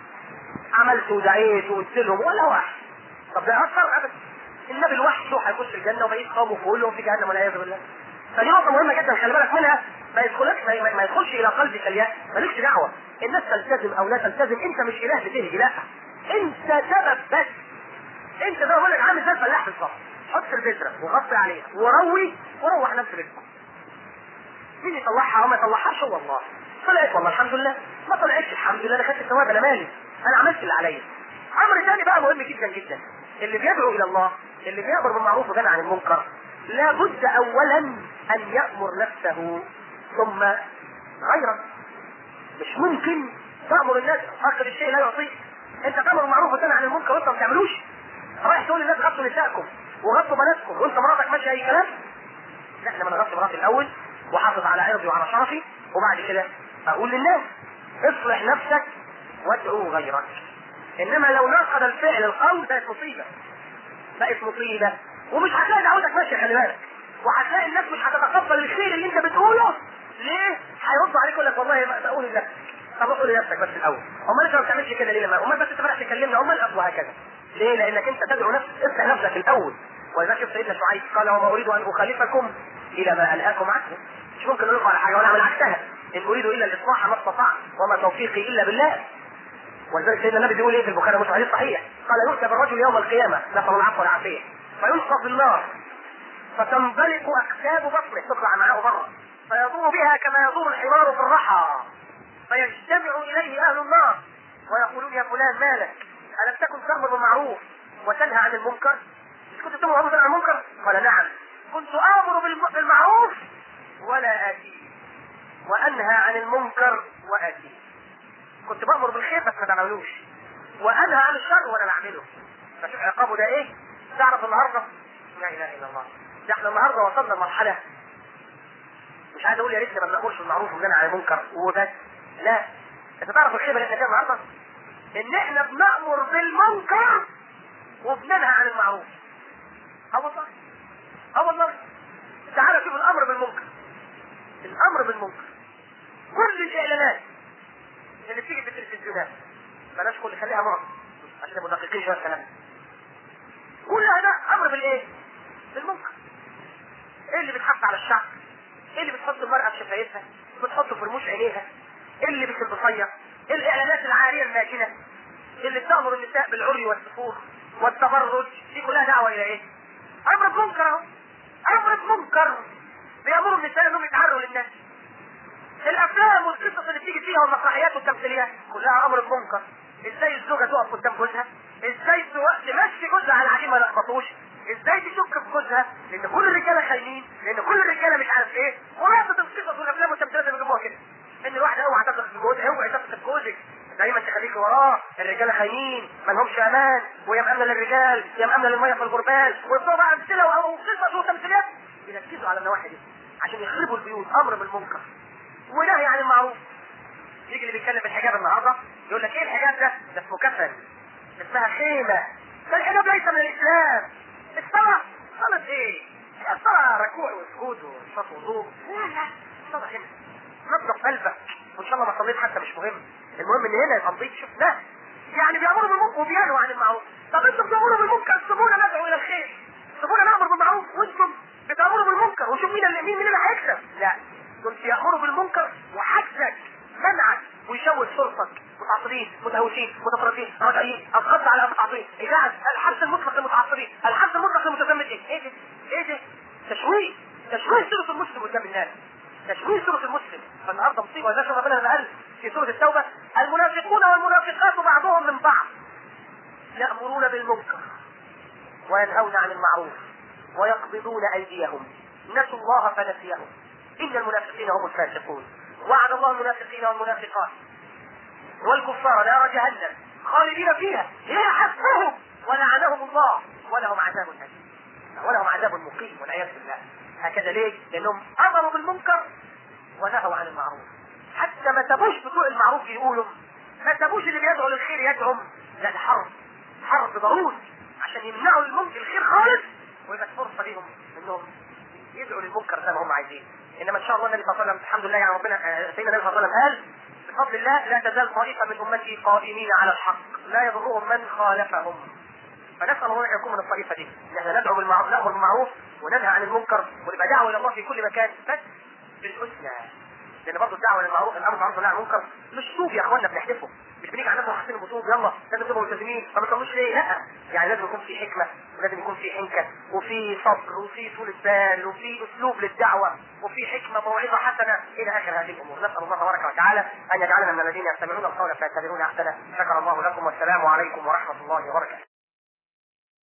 عملت ودعيت وقلت لهم ولا واحد طب ده اثر ابدا النبي لوحده هيخش الجنه وبقيه قومه كلهم في جهنم والعياذ بالله فدي نقطة مهمة جدا خلي بالك منها ما يدخلكش ما, ما يدخلش إلى قلبك الياس مالكش دعوة الناس تلتزم أو لا تلتزم أنت مش إله بتهدي لا أنت سبب بس أنت زي ما بقول لك عامل زي الفلاح بالظبط حط البذرة وغطي عليها وروي وروح نفس بيتكم مين يطلعها او ما يطلعهاش هو الله طلعت والله الحمد لله ما طلعتش الحمد لله انا خدت الثواب انا مالي انا عملت اللي عليا امر ثاني بقى مهم جدا جدا اللي بيدعو الى الله اللي بيامر بالمعروف وينهى عن المنكر لابد اولا ان يامر نفسه ثم غيره مش ممكن تامر الناس اخر الشيء لا يعطيك انت تامر بالمعروف وتنهى عن المنكر وانت ما بتعملوش رايح تقول للناس غطوا نسائكم وغطوا بناتكم وانت مراتك ماشيه اي كلام لا احنا ما نغطي مراتي الاول واحافظ على عرضي وعلى شرفي وبعد كده اقول للناس اصلح نفسك وادعو غيرك انما لو ناقض الفعل القول بقت مصيبه بقت مصيبه ومش هتلاقي دعوتك ماشيه خلي بالك وهتلاقي الناس مش هتتقبل الخير اللي انت بتقوله ليه؟ هيردوا عليك يقول لك والله ما بقول لنفسك طب قول لنفسك بس الاول امال انت ما بتعملش كده ليه لما امال بس انت رايح تكلمني امال وهكذا ليه؟ لانك انت تدعو نفسك اصلح نفسك الاول ولذلك شوف سيدنا شعيب قال وما اريد ان اخالفكم الى ما انهاكم عنه مش ممكن اقول لكم على حاجه وانا اعمل عكسها ان اريد الا الاصلاح ما استطعت وما توفيقي الا بالله ولذلك سيدنا النبي بيقول ايه في البخاري مش حديث صحيح قال يؤتى بالرجل يوم القيامه نسال العفو والعافيه فيلقى في النار فتنبلق اكتاب بطنه تطلع معاه بره فيدور بها كما يدور الحمار في الرحى فيجتمع اليه اهل النار ويقولون يا فلان مالك الم تكن تامر بالمعروف وتنهى عن المنكر مش كنت تامر بالمعروف عن المنكر قال نعم كنت امر بالمعروف ولا اتيه وانهى عن المنكر واتيه كنت بامر بالخير بس ما بعملوش وانهى عن الشر وانا بعمله فشوف عقابه ده ايه تعرف النهارده لا اله الا الله ده احنا النهارده وصلنا لمرحله مش عايز اقول يا ريتنا ما بنامرش بالمعروف وننهى عن المنكر وبس لا انت تعرف الخيبه اللي احنا فيها النهارده ان احنا بنامر بالمنكر وبننهى عن المعروف اه والله اه والله تعالى شوف الامر بالمنكر الامر بالمنكر كل الاعلانات اللي بتيجي في التلفزيونات بلاش كل خليها معظم عشان نبقى دقيقين شويه الكلام كلها ده امر بالايه؟ بالمنكر ايه اللي بتحط على الشعب؟ ايه اللي بتحط المرأة في شفايفها؟ بتحط في رموش عينيها؟ ايه اللي بتلبس البصية؟ ايه الاعلانات العارية الماكنة؟ اللي بتأمر النساء بالعري والسفور والتبرج دي كلها دعوة الى ايه؟ امر بمنكر اهو امر بمنكر بيأمروا النساء انهم يتعروا للناس الافلام والقصص اللي بتيجي فيها والمسرحيات والتمثيليات كلها امر بمنكر ازاي الزوجه تقف قدام جوزها ازاي تمشي جوزها على العجين ما يلخبطوش ازاي تشك في جوزها لان كل الرجاله خاينين لان كل الرجاله مش عارف ايه خلاصه القصص والافلام والتمثيليات اللي بيجيبوها كده ان الواحده اوعى تثق في جوزها اوعى تثق في جوزك دايما تخليك وراه الرجاله خاينين ما لهمش امان ويا مأمنه للرجال يا مأمنه للميه في الغربال ويبقوا بقى امثله وقصص وتمثيليات يركزوا على النواحي دي عشان يخربوا البيوت امر بالمنكر ونهي عن المعروف يجي اللي بيتكلم بالحجاب النهارده يقول لك ايه الحجاب ده؟ ده اسمه كفن اسمها خيمه فالحجاب ليس من الاسلام الصلاه صلاه ايه؟ الصلاه ركوع وسجود وصلاه وضوء لا لا الصلاه هنا نظف قلبك وان شاء الله ما صليت حتى مش مهم المهم ان هنا يبقى نضيف شوف لا يعني بيامروا بالمنكر وبينهوا عن المعروف طب انتم بتامروا بالمنكر سيبونا ندعو الى الخير سيبونا نامر بالمعروف وانتم بتامروا بالمنكر وشوف مين اللي مين مين اللي هيكسب لا دول يأمروا بالمنكر وحجزك منعك ويشوه صورتك متعصبين متهوشين متفرقين راجعين الخط على المتعصبين إذاعة الحبس المطلق للمتعصبين الحبس المطلق للمتزمتين ايه ده؟ ايه ده؟ تشويه تشويه صورة المسلم قدام الناس تشويه صورة المسلم فالنهارده مصيبة وده شوف ربنا قال في سورة التوبة المنافقون والمنافقات بعضهم من بعض يأمرون بالمنكر وينهون عن المعروف ويقبضون أيديهم نسوا الله فنسيهم إن المنافقين هم الفاسقون وعد الله المنافقين والمنافقات والكفار نار جهنم خالدين فيها هي حسبهم ولعنهم الله ولهم عذاب أليم ولهم عذاب مقيم والعياذ بالله هكذا ليه؟ لأنهم أمروا بالمنكر ونهوا عن المعروف حتى ما سابوش بتوع المعروف يقولوا ما سابوش اللي بيدعوا للخير يدعم لا ده حرب حرب ضروري عشان يمنعوا المنكر الخير خالص ويبقى فرصة ليهم انهم يدعوا للمنكر بقى زي ما هم عايزين انما ان شاء الله النبي صلى الله عليه وسلم الحمد لله يعني ربنا آه، سيدنا النبي صلى الله عليه وسلم قال بفضل الله لا تزال طائفه من امتي قائمين على الحق لا يضرهم من خالفهم فنسال الله ان يكون من الطائفه دي ان احنا ندعو بالمعروف نامر بالمعروف وننهى عن المنكر ونبقى دعوه الى الله في كل مكان بس بالحسنى لان برضه الدعوه للمعروف الامر بالمعروف والنهي عن المنكر مش صوب يا اخوانا بنحدفه مش بنيجي على الناس وحاطين البطوط يلا لازم تبقوا ملتزمين ما بتصلوش ليه لا يعني لازم يكون في حكمه ولازم يكون في حنكه وفي صبر وفي طول بال وفي اسلوب للدعوه وفي حكمه موعظه حسنه الى اخر هذه الامور نسال الله تبارك وتعالى ان يجعلنا من الذين يستمعون القول فيتبعون احسنه شكر الله لكم والسلام عليكم ورحمه الله وبركاته